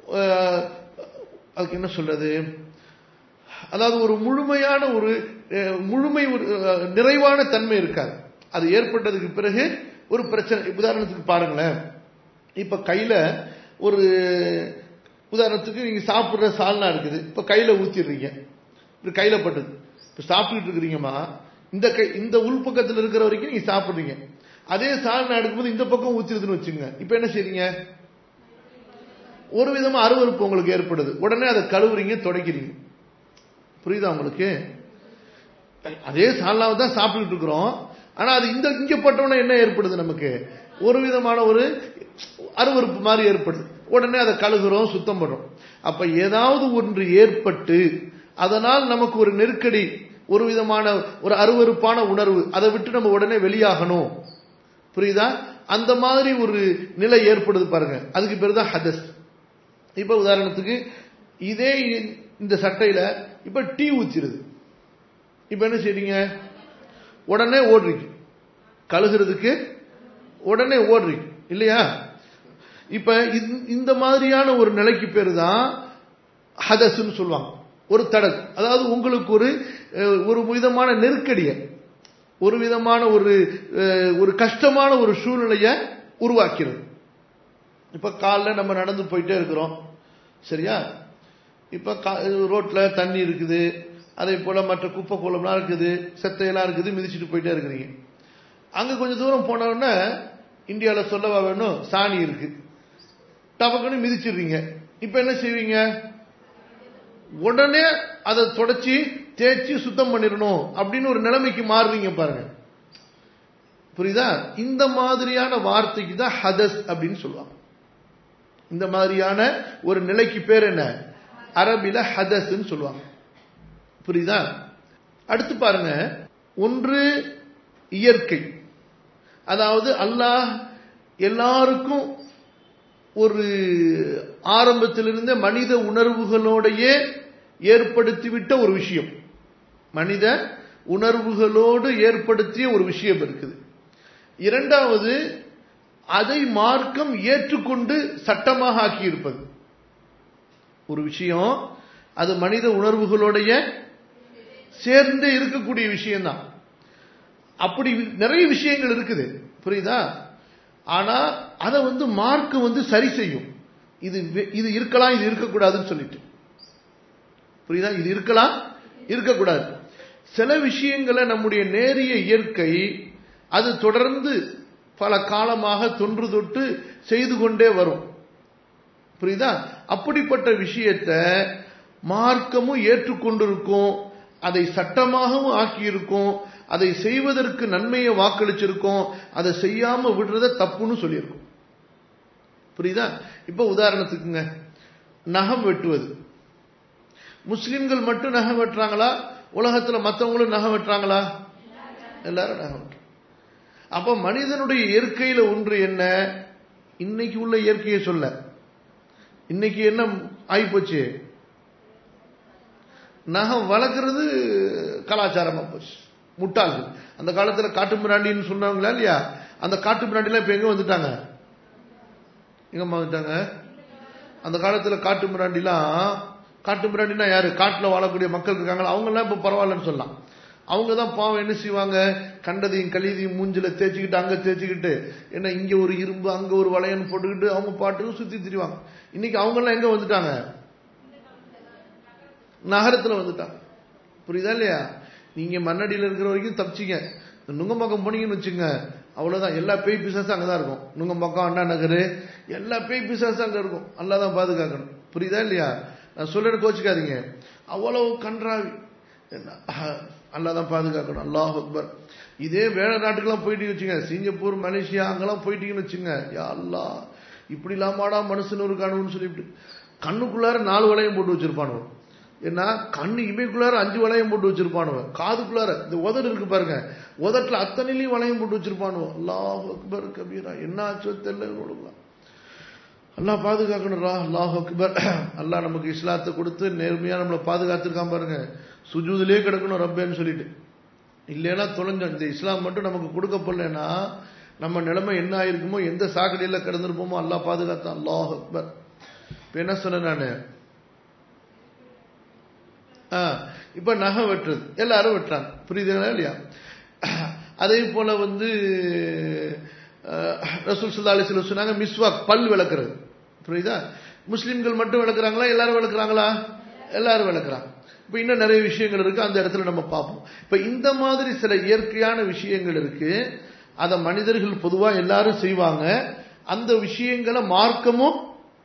அதுக்கு என்ன சொல்றது அதாவது ஒரு முழுமையான ஒரு முழுமை ஒரு நிறைவான தன்மை இருக்காது அது ஏற்பட்டதுக்கு பிறகு ஒரு பிரச்சனை உதாரணத்துக்கு பாருங்களேன் இப்ப கையில ஒரு உதாரணத்துக்கு நீங்க சாப்பிடுற சால்னா இருக்குது இப்ப கையில ஊத்திடுறீங்க இப்படி கையில பட்டது இப்ப சாப்பிட்டுட்டு இருக்கிறீங்கம்மா இந்த கை இந்த உள்பக்கத்தில் இருக்கிற வரைக்கும் நீங்க சாப்பிடுறீங்க அதே சால்னா எடுக்கும்போது இந்த பக்கம் ஊத்திருதுன்னு வச்சுங்க இப்ப என்ன செய்றீங்க ஒரு விதமா அருவறுப்பு உங்களுக்கு ஏற்படுது உடனே அதை கழுவுறீங்க தொடக்கிறீங்க புரியுதா உங்களுக்கு அதே சால்னாவை தான் சாப்பிட்டுட்டு இருக்கிறோம் ஆனா அது இந்த இங்க பட்டோன்னா என்ன ஏற்படுது நமக்கு ஒரு விதமான ஒரு அருவறுப்பு மாதிரி ஏற்படுது உடனே அதை கழுகுறோம் சுத்தம் பண்றோம் அப்ப ஏதாவது ஒன்று ஏற்பட்டு அதனால் நமக்கு ஒரு நெருக்கடி ஒரு விதமான ஒரு அருவறுப்பான உணர்வு அதை விட்டு நம்ம உடனே வெளியாகணும் புரியுதா அந்த மாதிரி ஒரு நிலை ஏற்படுது பாருங்க அதுக்கு பேர் தான் ஹதஸ் இப்ப உதாரணத்துக்கு இதே இந்த சட்டையில இப்ப டீ ஊத்திருது இப்ப என்ன செய்றீங்க உடனே ஓடுறீங்க கழுகுறதுக்கு உடனே ஓடுறீங்க இல்லையா இப்ப இந்த மாதிரியான ஒரு நிலைக்கு பேரு தான் ஹதஸ்ன்னு சொல்லுவாங்க ஒரு தடல் அதாவது உங்களுக்கு ஒரு ஒரு விதமான நெருக்கடிய ஒரு விதமான ஒரு ஒரு கஷ்டமான ஒரு சூழ்நிலைய உருவாக்கிறது இப்ப காலைல நம்ம நடந்து போயிட்டே இருக்கிறோம் சரியா இப்ப ரோட்ல தண்ணி இருக்குது அதே போல மற்ற குப்பை கோலம்லாம் இருக்குது செத்தையெல்லாம் இருக்குது மிதிச்சுட்டு போயிட்டே இருக்கிறீங்க அங்க கொஞ்சம் தூரம் போனோடனே இந்தியாவில் சொல்லவா வேணும் சாணி இருக்கு டபக்குன்னு மிதிச்சிடுறீங்க இப்ப என்ன செய்வீங்க உடனே அதை தொடச்சி தேய்ச்சி சுத்தம் பண்ணிடணும் அப்படின்னு ஒரு நிலைமைக்கு மாறுறீங்க பாருங்க புரியுதா இந்த மாதிரியான வார்த்தைக்கு தான் ஹதஸ் அப்படின்னு சொல்லுவாங்க இந்த மாதிரியான ஒரு நிலைக்கு பேர் என்ன அரபில ஹதஸ்ன்னு சொல்லுவாங்க புரியுதா அடுத்து பாருங்க ஒன்று இயற்கை அதாவது அல்லாஹ் எல்லாருக்கும் ஒரு ஆரம்பத்திலிருந்த மனித உணர்வுகளோடையே ஏற்படுத்திவிட்ட ஒரு விஷயம் மனித உணர்வுகளோடு ஏற்படுத்திய ஒரு விஷயம் இருக்குது இரண்டாவது அதை மார்க்கம் ஏற்றுக்கொண்டு சட்டமாக ஆக்கியிருப்பது ஒரு விஷயம் அது மனித உணர்வுகளோடைய சேர்ந்தே இருக்கக்கூடிய விஷயம்தான் அப்படி நிறைய விஷயங்கள் இருக்குது புரியுதா ஆனா அதை வந்து மார்க் வந்து சரி செய்யும் இது இது இருக்கலாம் இது இருக்கக்கூடாதுன்னு சொல்லிட்டு புரியுதா இது இருக்கலாம் இருக்கக்கூடாது சில விஷயங்களை நம்முடைய நேரிய இயற்கை அது தொடர்ந்து பல காலமாக தொன்று தொட்டு செய்து கொண்டே வரும் புரியுதா அப்படிப்பட்ட விஷயத்த மார்க்கமும் ஏற்றுக்கொண்டிருக்கும் அதை சட்டமாகவும் ஆக்கியிருக்கும் அதை செய்வதற்கு நன்மையை வாக்களிச்சிருக்கோம் அதை செய்யாம விடுறத தப்புன்னு சொல்லியிருக்கோம் புரியுதா இப்ப உதாரணத்துக்குங்க நகம் வெட்டுவது முஸ்லிம்கள் மட்டும் நகம் வெட்டுறாங்களா உலகத்துல மற்றவங்களும் நகம் வெட்டுறாங்களா எல்லாரும் நகம் வெட்டுறாங்க அப்ப மனிதனுடைய இயற்கையில ஒன்று என்ன இன்னைக்கு உள்ள இயற்கையை சொல்ல இன்னைக்கு என்ன ஆயிப்போச்சு நகம் வளர்க்கறது கலாச்சாரமா போச்சு முட்டாள்கள் அந்த காலத்துல காட்டு மிராண்டின்னு சொன்னாங்களா இல்லையா அந்த காட்டு மிராண்டிலாம் இப்ப எங்க வந்துட்டாங்க எங்கம்மா வந்துட்டாங்க அந்த காலத்துல காட்டு மிராண்டிலாம் காட்டு மிராண்டினா யாரு காட்டுல வாழக்கூடிய மக்கள் இருக்காங்களா அவங்க எல்லாம் இப்ப பரவாயில்லன்னு சொல்லலாம் அவங்க தான் பாவம் என்ன செய்வாங்க கண்டதையும் கழிதையும் மூஞ்சில தேய்ச்சிக்கிட்டு அங்க தேய்ச்சிக்கிட்டு என்ன இங்க ஒரு இரும்பு அங்க ஒரு வளையன் போட்டுக்கிட்டு அவங்க பாட்டுக்கு சுத்தி திரிவாங்க இன்னைக்கு அவங்க எல்லாம் எங்க வந்துட்டாங்க நகரத்துல வந்துட்டாங்க புரியுதா இல்லையா நீங்க மண்ணடியில் இருக்கிற வரைக்கும் தப்பிச்சிங்க நுங்கம்பாக்கம் போனீங்கன்னு வச்சுங்க அவ்வளவுதான் எல்லா பேய் பிசாசும் அங்கதான் இருக்கும் நுங்கம்பாக்கம் அண்ணா நகர் எல்லா பேய் பிசாசும் அங்க இருக்கும் அல்லாதான் பாதுகாக்கணும் புரியுதா இல்லையா நான் சொல்லிட்டு கோச்சிக்காதீங்க அவ்வளவு கன்றாவி அல்லாதான் பாதுகாக்கணும் அல்லாஹ் அக்பர் இதே வேற நாட்டுக்கெல்லாம் போயிட்டு வச்சுங்க சிங்கப்பூர் மலேசியா அங்கெல்லாம் போயிட்டீங்கன்னு வச்சுங்க யா அல்லா இப்படி இல்லாமாடா மனுஷன் இருக்கானுன்னு சொல்லிட்டு கண்ணுக்குள்ளார நாலு வளையம் போட்டு வச்சிருப்பானுவன் ஏன்னா கண்ணு இமைக்குள்ளார அஞ்சு வளையம் போட்டு வச்சிருப்பானுவன் காதுக்குள்ளார இந்த உதடு இருக்கு பாருங்க உதட்டுல அத்தனையிலையும் வளையம் போட்டு வச்சிருப்பானுவன் அல்லாஹ் அக்பர் கபீரா என்ன ஆச்சோ தெரியல அல்லாஹ் பாதுகாக்கணும்ரா அல்லாஹ் அக்பர் அல்லாஹ் நமக்கு இஸ்லாத்தை கொடுத்து நேர்மையா நம்மளை பாதுகாத்துருக்கான் பாருங்க சுஜூதிலே கிடக்கணும் ரப்பேன்னு சொல்லிட்டு இல்லைன்னா தொலைஞ்சோம் இந்த இஸ்லாம் மட்டும் நமக்கு கொடுக்கப்படலன்னா நம்ம நிலைமை என்ன ஆயிருக்குமோ எந்த சாக்கடையில் கிடந்திருப்போமோ அல்லாஹ் பாதுகாத்தான் அல்லாஹ் அக்பர் இப்போ என்ன சொன்னேன் நான் இப்ப நகை வெட்டுறது எல்லாரும் வெட்டுறாங்க புரியுதுங்களா இல்லையா அதே போல வந்து ரசூல் சுல்லா அலிஸ்ல சொன்னாங்க மிஸ்வாக் பல் விளக்குறது புரியுதா முஸ்லிம்கள் மட்டும் விளக்குறாங்களா எல்லாரும் விளக்குறாங்களா எல்லாரும் விளக்குறாங்க இப்ப இன்னும் நிறைய விஷயங்கள் இருக்கு அந்த இடத்துல நம்ம பார்ப்போம் இப்ப இந்த மாதிரி சில இயற்கையான விஷயங்கள் இருக்கு அதை மனிதர்கள் பொதுவா எல்லாரும் செய்வாங்க அந்த விஷயங்களை மார்க்கமும்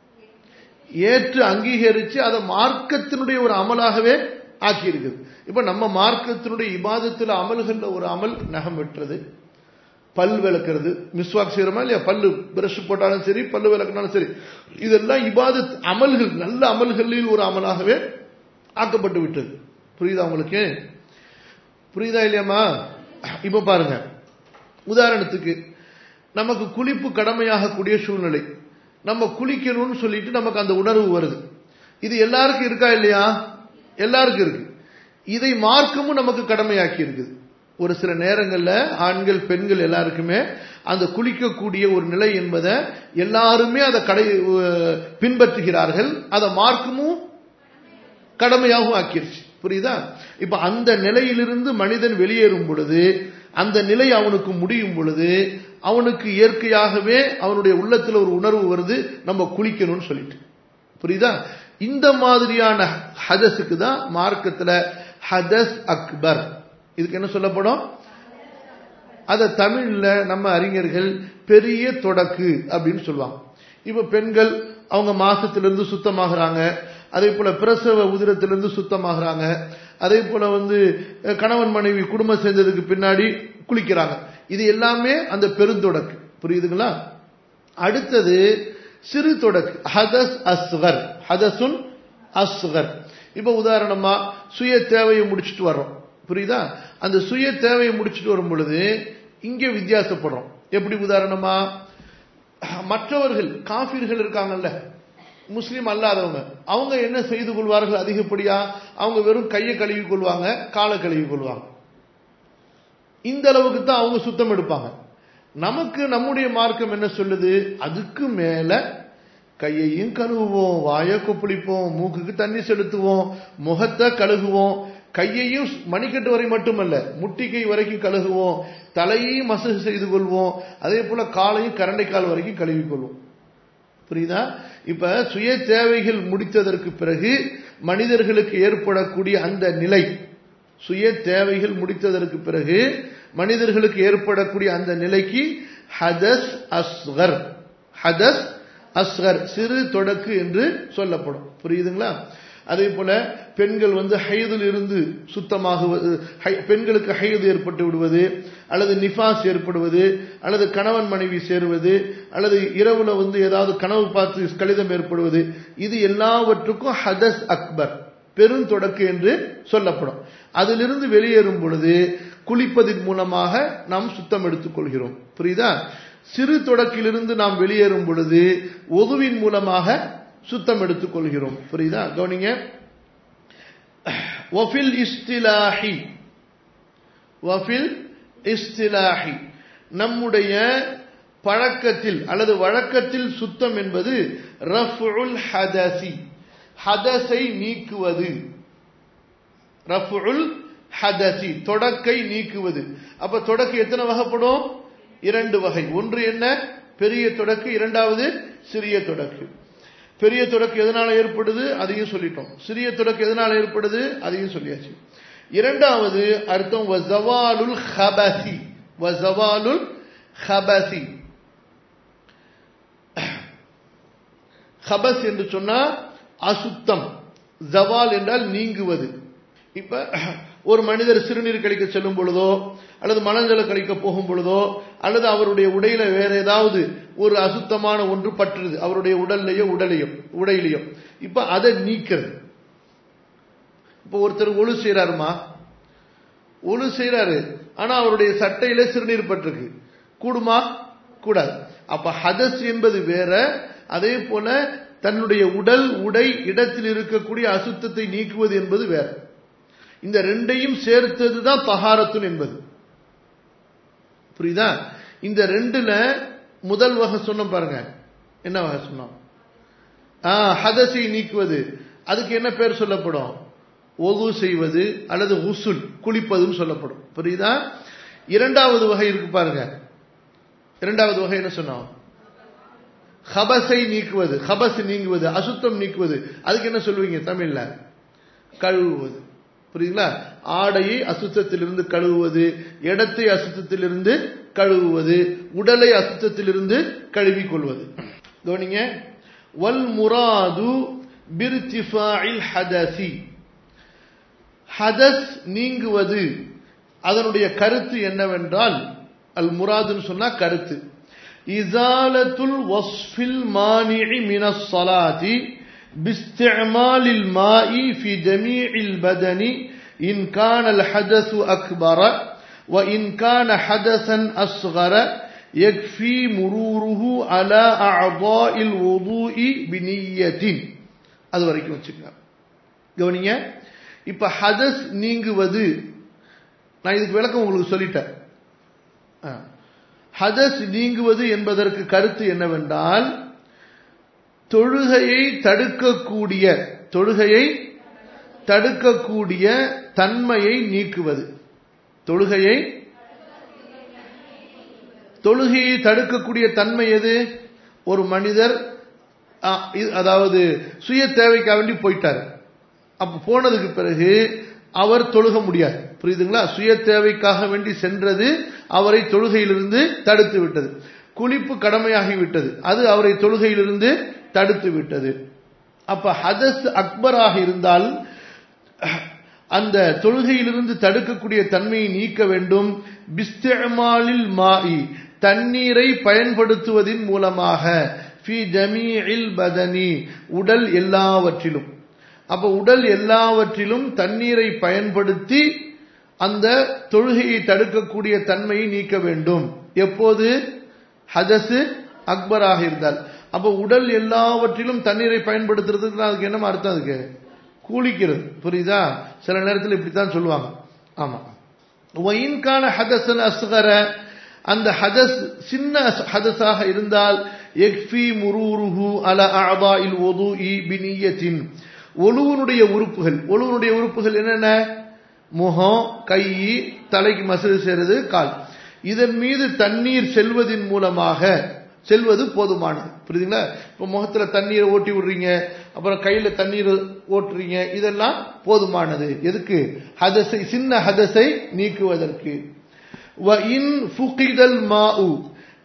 ஏற்று அங்கீகரிச்சு அதை மார்க்கத்தினுடைய ஒரு அமலாகவே ஆக்கி இருக்குது இப்ப நம்ம மார்க்கத்தினுடைய இபாதத்துல அமல்கள்ல ஒரு அமல் நகம் வெட்டுறது பல் விளக்குறது மிஸ்வாக் செய்யறோமா இல்லையா பல்லு பிரஷ் போட்டாலும் சரி பல்லு விளக்குனாலும் சரி இதெல்லாம் இபாதத் அமல்கள் நல்ல அமல்களில் ஒரு அமலாகவே ஆக்கப்பட்டு விட்டது புரியுதா உங்களுக்கு புரியுதா இல்லையாமா இப்ப பாருங்க உதாரணத்துக்கு நமக்கு குளிப்பு கடமையாகக்கூடிய சூழ்நிலை நம்ம குளிக்கணும்னு சொல்லிட்டு நமக்கு அந்த உணர்வு வருது இது எல்லாருக்கும் இருக்கா இல்லையா எல்லாருக்கும் இருக்கு இதை மார்க்கமும் நமக்கு கடமையாக்கி இருக்குது ஒரு சில நேரங்கள்ல ஆண்கள் பெண்கள் எல்லாருக்குமே அந்த குளிக்கக்கூடிய ஒரு நிலை என்பதை எல்லாருமே அதை கடை பின்பற்றுகிறார்கள் அதை மார்க்கமும் கடமையாகவும் ஆக்கிருச்சு புரியுதா இப்ப அந்த நிலையிலிருந்து மனிதன் வெளியேறும் பொழுது அந்த நிலை அவனுக்கு முடியும் பொழுது அவனுக்கு இயற்கையாகவே அவனுடைய உள்ளத்துல ஒரு உணர்வு வருது நம்ம குளிக்கணும்னு சொல்லிட்டு புரியுதா இந்த மாதிரியான ஹதஸுக்கு தான் மார்க்கத்துல ஹதஸ் அக்பர் இதுக்கு என்ன சொல்லப்படும் அத தமிழ்ல நம்ம அறிஞர்கள் பெரிய தொடக்கு அப்படின்னு சொல்லுவாங்க இப்ப பெண்கள் அவங்க மாசத்திலிருந்து சுத்தமாகறாங்க அதே போல பிரசவ உதிரத்திலிருந்து சுத்தமாகறாங்க அதே போல வந்து கணவன் மனைவி குடும்பம் சேர்ந்ததுக்கு பின்னாடி குளிக்கிறாங்க இது எல்லாமே அந்த பெருந்தொடக்கு புரியுதுங்களா அடுத்தது சிறு தொடக்கு ஹதஸ் அஸ்கர் ஹதசுன் அஸ்கர் இப்ப உதாரணமா சுய தேவையை முடிச்சுட்டு வர்றோம் புரியுதா அந்த சுய தேவையை முடிச்சுட்டு வரும் பொழுது இங்கே வித்தியாசப்படுறோம் எப்படி உதாரணமா மற்றவர்கள் காஃபிர்கள் இருக்காங்கல்ல முஸ்லீம் அல்லாதவங்க அவங்க என்ன செய்து கொள்வார்கள் அதிகப்படியா அவங்க வெறும் கையை கழுவி கொள்வாங்க காலை கழுவி கொள்வாங்க இந்த அளவுக்கு தான் அவங்க சுத்தம் எடுப்பாங்க நமக்கு நம்முடைய மார்க்கம் என்ன சொல்லுது அதுக்கு மேல கையையும் கழுவுவோம் வாயை கொப்பளிப்போம் மூக்குக்கு தண்ணி செலுத்துவோம் முகத்தை கழுகுவோம் கையையும் மணிக்கட்டு வரை மட்டுமல்ல முட்டிக்கை வரைக்கும் கழுகுவோம் தலையையும் மசகு செய்து கொள்வோம் அதே போல காலையும் கரண்டைக்கால் வரைக்கும் கழுவி கொள்வோம் புரியுதா இப்ப சுய தேவைகள் முடித்ததற்கு பிறகு மனிதர்களுக்கு ஏற்படக்கூடிய அந்த நிலை சுய தேவைகள் முடித்ததற்கு பிறகு மனிதர்களுக்கு ஏற்படக்கூடிய அந்த நிலைக்கு ஹதஸ் அஸ்கர் ஹதஸ் அஸ்கர் சிறு தொடக்கு என்று சொல்லப்படும் புரியுதுங்களா அதே போல பெண்கள் வந்து ஹைதில் இருந்து சுத்தமாகுவது பெண்களுக்கு ஹைது ஏற்பட்டு விடுவது அல்லது நிஃபாஸ் ஏற்படுவது அல்லது கணவன் மனைவி சேருவது அல்லது இரவுல வந்து ஏதாவது கனவு பார்த்து கடிதம் ஏற்படுவது இது எல்லாவற்றுக்கும் ஹதஸ் அக்பர் பெருந்தொடக்கு என்று சொல்லப்படும் அதிலிருந்து வெளியேறும் பொழுது குளிப்பதன் மூலமாக நாம் சுத்தம் எடுத்துக் கொள்கிறோம் புரியுதா சிறு தொடக்கிலிருந்து நாம் வெளியேறும் பொழுது ஒதுவின் மூலமாக சுத்தம் எடுத்துக் கொள்கிறோம் புரியுதா கவனிங்க வஃபில் இஸ்திலாஹி வஃபில் இஸ்திலாஹி நம்முடைய பழக்கத்தில் அல்லது வழக்கத்தில் சுத்தம் என்பது ரஃபுல் ஹதசி ஹதஸை நீக்குவது ரஃபுல் ஹதசி தொடக்கை நீக்குவது அப்ப தொடக்கு எத்தனை வகைப்படும் இரண்டு வகை ஒன்று என்ன பெரிய தொடக்கு இரண்டாவது சிறிய தொடக்கு பெரிய தொடக்கு எதனால ஏற்படுது அதையும் சொல்லிட்டோம் சிறிய தொடக்கு எதனால ஏற்படுது அதையும் சொல்லியாச்சு இரண்டாவது அர்த்தம் வசவாலுல் ஹபசி வசவாலுல் ஹபசி ஹபஸ் என்று சொன்னா அசுத்தம் ஜவால் என்றால் நீங்குவது இப்ப ஒரு மனிதர் சிறுநீர் கழிக்க செல்லும் பொழுதோ அல்லது மலஞ்சல கழிக்க போகும் பொழுதோ அல்லது அவருடைய உடையில வேற ஏதாவது ஒரு அசுத்தமான ஒன்று பற்றுது அவருடைய உடல்லையோ உடலையோ உடையிலையோ இப்ப அதை நீக்கிறது இப்ப ஒருத்தர் ஒழு செய்யறாருமா ஒழு செய்யறாரு ஆனா அவருடைய சட்டையில சிறுநீர் பட்டிருக்கு கூடுமா கூடாது அப்ப ஹதஸ் என்பது வேற அதே போல தன்னுடைய உடல் உடை இடத்தில் இருக்கக்கூடிய அசுத்தத்தை நீக்குவது என்பது வேற இந்த ரெண்டையும் சேர்த்தது தான் பகாரத்துன் என்பது புரியுதா இந்த ரெண்டுல முதல் வகை சொன்னோம் பாருங்க என்ன வகை சொன்னோம் ஹதஸை நீக்குவது அதுக்கு என்ன பேர் சொல்லப்படும் ஒகு செய்வது அல்லது உசுல் குளிப்பதுன்னு சொல்லப்படும் புரியுதா இரண்டாவது வகை இருக்கு பாருங்க இரண்டாவது வகை என்ன சொன்னோம் ஹபஸை நீக்குவது ஹபஸ் நீங்குவது அசுத்தம் நீக்குவது அதுக்கு என்ன சொல்லுவீங்க தமிழ்ல கழுவுவது புரியுங்களா ஆடையை அசுத்தத்திலிருந்து கழுவுவது இடத்தை அசுத்தத்திலிருந்து கழுவுவது உடலை அசுத்தத்திலிருந்து கழுவிக் கொள்வது கவனிங்க வல் முராது பிர்திஃபாயில் ஹதசி ஹதஸ் நீங்குவது அதனுடைய கருத்து என்னவென்றால் அல் முராதுன்னு சொன்னா கருத்து இசாலத்துல் வஸ்ஃபில் மானிஇ மினஸ் ஸலாத்தி باستعمال الماء في جميع البدن إن كان الحدث أكبر وإن كان حدثا أصغر يكفي مروره على أعضاء الوضوء بنية அது வரைக்கும் வச்சுக்கோங்க கவனிங்க இப்ப ஹதஸ் நீங்குவது நான் இதுக்கு விளக்கம் உங்களுக்கு சொல்லிட்டேன் ஹதஸ் நீங்குவது என்பதற்கு கருத்து என்னவென்றால் தொழுகையை தடுக்கக்கூடிய தொழுகையை தடுக்கக்கூடிய தன்மையை நீக்குவது தொழுகையை தொழுகையை தடுக்கக்கூடிய தன்மை எது ஒரு மனிதர் அதாவது சுய தேவைக்காக வேண்டி போயிட்டார் அப்ப போனதுக்கு பிறகு அவர் தொழுக முடியாது புரியுதுங்களா சுய தேவைக்காக வேண்டி சென்றது அவரை தொழுகையிலிருந்து தடுத்து விட்டது குளிப்பு கடமையாகி விட்டது அது அவரை தொழுகையிலிருந்து தடுத்து விட்டது அப்ப ஹதஸ் அக்பராக இருந்தால் அந்த தொழுகையிலிருந்து தடுக்கக்கூடிய தன்மையை நீக்க வேண்டும் பிஸ்தமாலில் மாஇ தண்ணீரை பயன்படுத்துவதன் மூலமாக ஃபி ஜமீஇல் பதனி உடல் எல்லாவற்றிலும் அப்ப உடல் எல்லாவற்றிலும் தண்ணீரை பயன்படுத்தி அந்த தொழுகையை தடுக்கக்கூடிய தன்மையை நீக்க வேண்டும் எப்போது ஹதசு அக்பராக இருந்தால் அப்ப உடல் எல்லாவற்றிலும் தண்ணீரை பயன்படுத்துறதுக்கு அதுக்கு என்ன அர்த்தம் அதுக்கு கூலிக்கிறது புரியுதா சில நேரத்தில் இப்படித்தான் சொல்லுவாங்க ஆமா ஒயின்கான ஹதசன் அஸ்கர அந்த ஹதஸ் சின்ன ஹதஸாக இருந்தால் எக்ஃபி முரூருஹு அல அபா இல் ஒது இ பினியத்தின் ஒழுவனுடைய உறுப்புகள் ஒழுவனுடைய உறுப்புகள் என்னென்ன முகம் கை தலைக்கு மசிறு செய்யறது கால் இதன் மீது தண்ணீர் செல்வதன் மூலமாக செல்வது போதுமானது புரியுதுங்களா இப்ப முகத்துல தண்ணீரை ஓட்டி விடுறீங்க அப்புறம் கையில தண்ணீர் ஓட்டுறீங்க இதெல்லாம் போதுமானது எதுக்கு ஹதஸை சின்ன ஹதஸை நீக்குவதற்கு மாஉ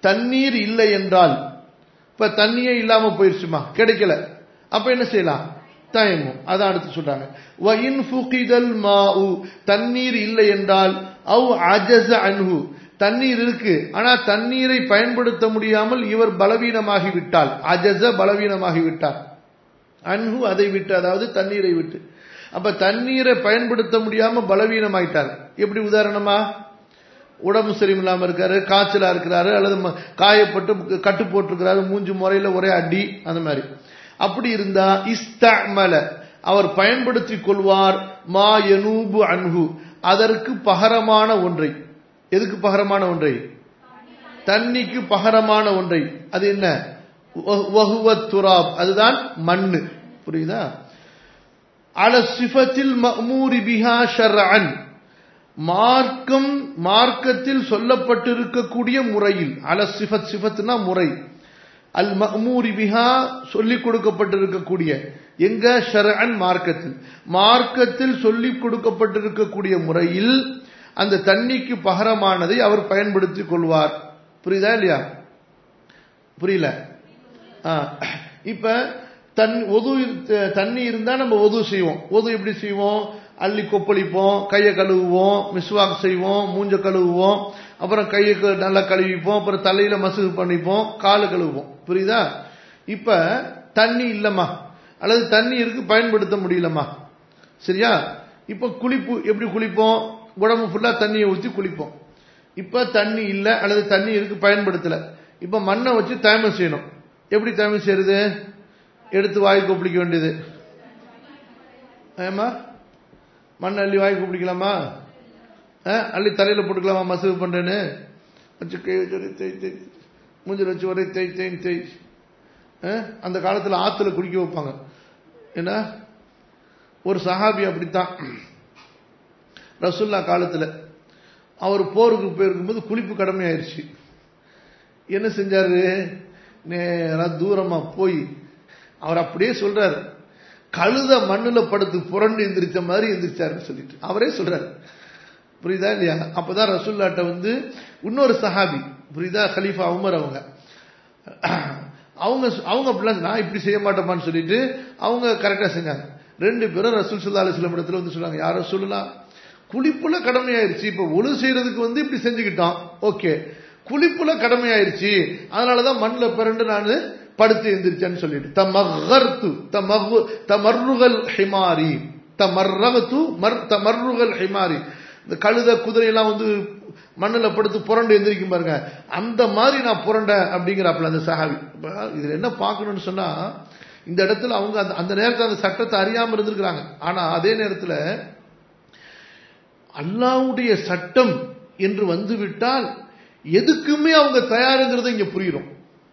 தண்ணீர் இல்லை என்றால் இப்ப தண்ணியே இல்லாம போயிருச்சுமா கிடைக்கல அப்ப என்ன செய்யலாம் தயமும் அதான் அடுத்து சொல்றாங்க வயின் ஃபுகிதல் மாஉ தண்ணீர் இல்லை என்றால் அவ் அஜஸ அன்ஹு தண்ணீர் இருக்கு ஆனா தண்ணீரை பயன்படுத்த முடியாமல் இவர் பலவீனமாகி விட்டால் அஜஸ பலவீனமாகி விட்டார் அன்ஹு அதை விட்டு அதாவது தண்ணீரை விட்டு அப்ப தண்ணீரை பயன்படுத்த முடியாம பலவீனமாயிட்டார் எப்படி உதாரணமா உடம்பு சரியில்லாம இருக்காரு காய்ச்சலா இருக்கிறாரு அல்லது காயப்பட்டு கட்டு போட்டிருக்கிறாரு மூஞ்சு முறையில ஒரே அடி அந்த மாதிரி அப்படி இருந்தா இஸ்தமல அவர் பயன்படுத்தி கொள்வார் மா யனூபு அன்ஹு அதற்கு பகரமான ஒன்றை எதுக்கு பகரமான ஒன்றை தண்ணிக்கு பகரமான ஒன்றை அது என்ன துராப் அதுதான் மண்ணு புரியுதா அல சிஃபத்தில் மமூரி பிஹா ஷர்அன் மார்க்கம் மார்க்கத்தில் சொல்லப்பட்டிருக்கக்கூடிய முறையில் அல சிஃபத் சிஃபத்னா முறை அல் மமூரி பிஹா சொல்லிக் கொடுக்கப்பட்டிருக்கக்கூடிய எங்க ஷர்அன் மார்க்கத்தில் மார்க்கத்தில் சொல்லிக் கொடுக்கப்பட்டிருக்கக்கூடிய முறையில் அந்த தண்ணிக்கு பகரமானதை அவர் பயன்படுத்திக் கொள்வார் புரியுதா இல்லையா புரியல இப்ப தன் ஒது தண்ணி இருந்தா நம்ம ஒது செய்வோம் ஒது எப்படி செய்வோம் அள்ளி கொப்பளிப்போம் கையை கழுவுவோம் மிஸ்வாக் செய்வோம் மூஞ்ச கழுவுவோம் அப்புறம் கையை நல்லா கழுவிப்போம் அப்புறம் தலையில மசுகு பண்ணிப்போம் காலு கழுவுவோம் புரியுதா இப்ப தண்ணி இல்லம்மா அல்லது தண்ணி இருக்கு பயன்படுத்த முடியலம்மா சரியா இப்ப குளிப்பு எப்படி குளிப்போம் உடம்பு ஃபுல்லா தண்ணியை ஊற்றி குளிப்போம் இப்ப தண்ணி இல்லை அல்லது தண்ணி இருக்கு பயன்படுத்தல இப்ப மண்ணை வச்சு தயமம் செய்யணும் எப்படி தயமம் செய்யறது எடுத்து வாய் கொப்பளிக்க வேண்டியது ஏமா மண் அள்ளி வாய் கொப்பளிக்கலாமா அள்ளி தலையில போட்டுக்கலாமா மசூவு பண்றேன்னு வச்சு கை வச்சு தேய் தேய் மூஞ்சில் வச்சு ஒரே தேய் தேய் தேய் அந்த காலத்தில் ஆத்துல குடிக்க வைப்பாங்க என்ன ஒரு சஹாபி அப்படித்தான் ரசுல்லா காலத்தில் அவர் போருக்கு போயிருக்கும்போது குளிப்பு கடமை ஆயிடுச்சு என்ன செஞ்சாரு நேரா தூரமா போய் அவர் அப்படியே சொல்றாரு கழுத மண்ணுல படுத்து புரண்டு எந்திரிச்ச மாதிரி எந்திரிச்சாருன்னு சொல்லிட்டு அவரே சொல்றாரு புரியுதா இல்லையா அப்பதான் ரசுல்லாட்ட வந்து இன்னொரு சஹாபி புரியுதா கலீஃபா உமர் அவங்க அவங்க அவங்க அப்படிலாம் நான் இப்படி செய்ய மாட்டோமான்னு சொல்லிட்டு அவங்க கரெக்டா செஞ்சாங்க ரெண்டு பேரும் ரசூல் சுல்லா அலிஸ்லாம் இடத்துல வந்து சொன்னாங்க யாரோ சொல்லலாம் குளிப்புல கடமையாயிருச்சு இப்ப ஒழு செய்யறதுக்கு வந்து இப்படி செஞ்சுக்கிட்டோம் ஓகே குளிப்புல கடமையாயிருச்சு அதனாலதான் மண்ணில் பிறண்டு நான் படுத்து எந்திரிச்சேன்னு சொல்லிட்டு தமர்த்து தமர்ரு தமர்ருகல் ஹிமாரி தமர்ரகத்து மர் தமர்ருகல் ஹிமாரி இந்த கழுத குதிரையெல்லாம் வந்து மண்ணில் படுத்து புரண்டு எந்திரிக்கும் பாருங்க அந்த மாதிரி நான் புரண்டேன் அப்படிங்கிறாப்புல அந்த சஹாவி இதுல என்ன பார்க்கணும்னு சொன்னா இந்த இடத்துல அவங்க அந்த அந்த நேரத்தில் அந்த சட்டத்தை அறியாம இருந்திருக்கிறாங்க ஆனா அதே நேரத்தில் அல்லாவுடைய சட்டம் என்று வந்துவிட்டால் எதுக்குமே அவங்க தயாருங்கிறத இங்க புரியும்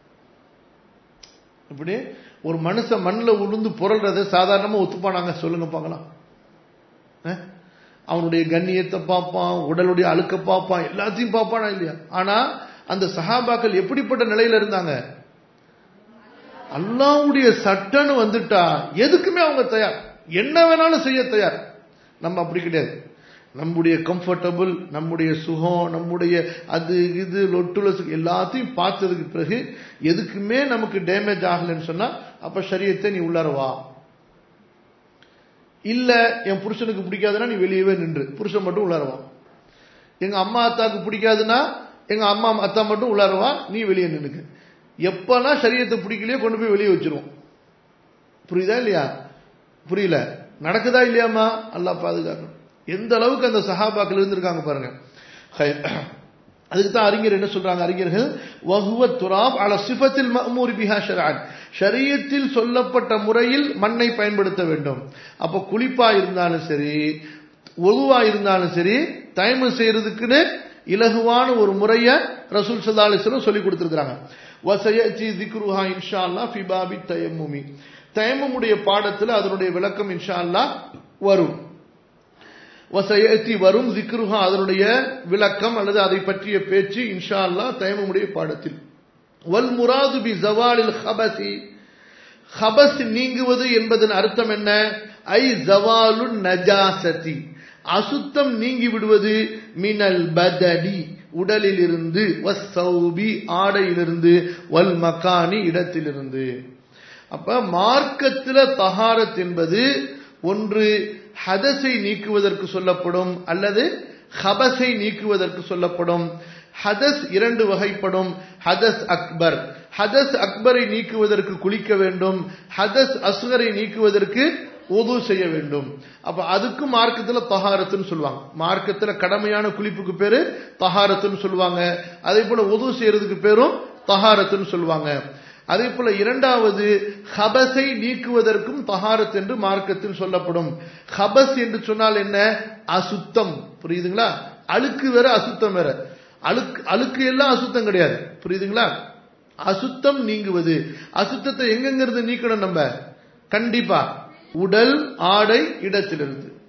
இப்படி ஒரு மனுஷன் மண்ணில் உளுந்து புரள்றத சாதாரணமா ஒத்துப்பானாங்க சொல்லுங்க பார்க்கலாம் அவனுடைய கண்ணியத்தை பார்ப்பான் உடலுடைய அழுக்க பார்ப்பான் எல்லாத்தையும் பார்ப்பானா இல்லையா ஆனா அந்த சஹாபாக்கள் எப்படிப்பட்ட நிலையில இருந்தாங்க அல்லாவுடைய சட்டன்னு வந்துட்டா எதுக்குமே அவங்க தயார் என்ன வேணாலும் செய்ய தயார் நம்ம அப்படி கிடையாது நம்முடைய கம்ஃபர்டபுள் நம்முடைய சுகம் நம்முடைய அது இது லொட்டுல எல்லாத்தையும் பார்த்ததுக்கு பிறகு எதுக்குமே நமக்கு டேமேஜ் ஆகலைன்னு சொன்னா அப்ப சரியத்தை நீ உள்ளார வா இல்ல என் புருஷனுக்கு பிடிக்காதுன்னா நீ வெளியவே நின்று புருஷன் மட்டும் உள்ளாரவா எங்க அம்மா அத்தாக்கு பிடிக்காதுன்னா எங்க அம்மா அத்தா மட்டும் உள்ளாரவா நீ வெளியே நின்னுக்கு எப்பனா சரியத்தை பிடிக்கலையோ கொண்டு போய் வெளியே வச்சிருவோம் புரியுதா இல்லையா புரியல நடக்குதா இல்லையாமா அல்லா பாதுகாக்கணும் எந்த அளவுக்கு அந்த சஹாபாக்கள் இருந்திருக்காங்க பாருங்க அதுக்கு தான் அறிஞர் என்ன சொல்றாங்க அறிஞர்கள் வகுவ துராப் அல சிஃபத்தில் மஹ்மூர் பிஹா ஷரான் ஷரியத்தில் சொல்லப்பட்ட முறையில் மண்ணை பயன்படுத்த வேண்டும் அப்ப குளிப்பா இருந்தாலும் சரி ஒதுவா இருந்தாலும் சரி தயமம் செய்யறதுக்குன்னு இலகுவான ஒரு முறைய ரசூல் சல்லா அலிஸ்லம் சொல்லி கொடுத்திருக்கிறாங்க வசயச்சி திக்ருஹா இன்ஷா அல்லா ஃபிபாபி தயமுமி தயமுடைய பாடத்துல அதனுடைய விளக்கம் இன்ஷா அல்லா வரும் வசயத்தி வரும் ஜிக்ருஹா அதனுடைய விளக்கம் அல்லது அதை பற்றிய பேச்சு இன்ஷா அல்லா தயமுடைய பாடத்தில் வல் முராது பி ஜவாலில் ஹபசி ஹபஸ் நீங்குவது என்பதன் அர்த்தம் என்ன ஐ ஜவாலு நஜாசதி அசுத்தம் நீங்கி விடுவது மினல் பதடி உடலிலிருந்து வஸ்ஸௌபி ஆடையிலிருந்து வல் மகானி இடத்திலிருந்து அப்ப மார்க்கத்துல தஹாரத் என்பது ஒன்று ஹதஸை நீக்குவதற்கு சொல்லப்படும் அல்லது ஹபஸை நீக்குவதற்கு சொல்லப்படும் ஹதஸ் இரண்டு வகைப்படும் ஹதஸ் அக்பர் ஹதஸ் அக்பரை நீக்குவதற்கு குளிக்க வேண்டும் ஹதஸ் அஸ்கரை நீக்குவதற்கு உது செய்ய வேண்டும் அப்ப அதுக்கும் மார்க்கத்துல தஹாரத்துன்னு சொல்லுவாங்க மார்க்கத்துல கடமையான குளிப்புக்கு பேரு தஹாரத்துன்னு சொல்லுவாங்க அதே போல உது செய்யறதுக்கு பேரும் தஹாரத்துன்னு சொல்லுவாங்க அதே போல இரண்டாவது ஹபஸை நீக்குவதற்கும் தஹாரத் என்று மார்க்கத்தில் சொல்லப்படும் ஹபஸ் என்று சொன்னால் என்ன அசுத்தம் புரியுதுங்களா அழுக்கு வேற அசுத்தம் வேற அழுக்கு அழுக்கு எல்லாம் அசுத்தம் கிடையாது புரியுதுங்களா அசுத்தம் நீங்குவது அசுத்தத்தை எங்கெங்கிறது நீக்கணும் நம்ம கண்டிப்பா உடல் ஆடை இடத்திலிருந்து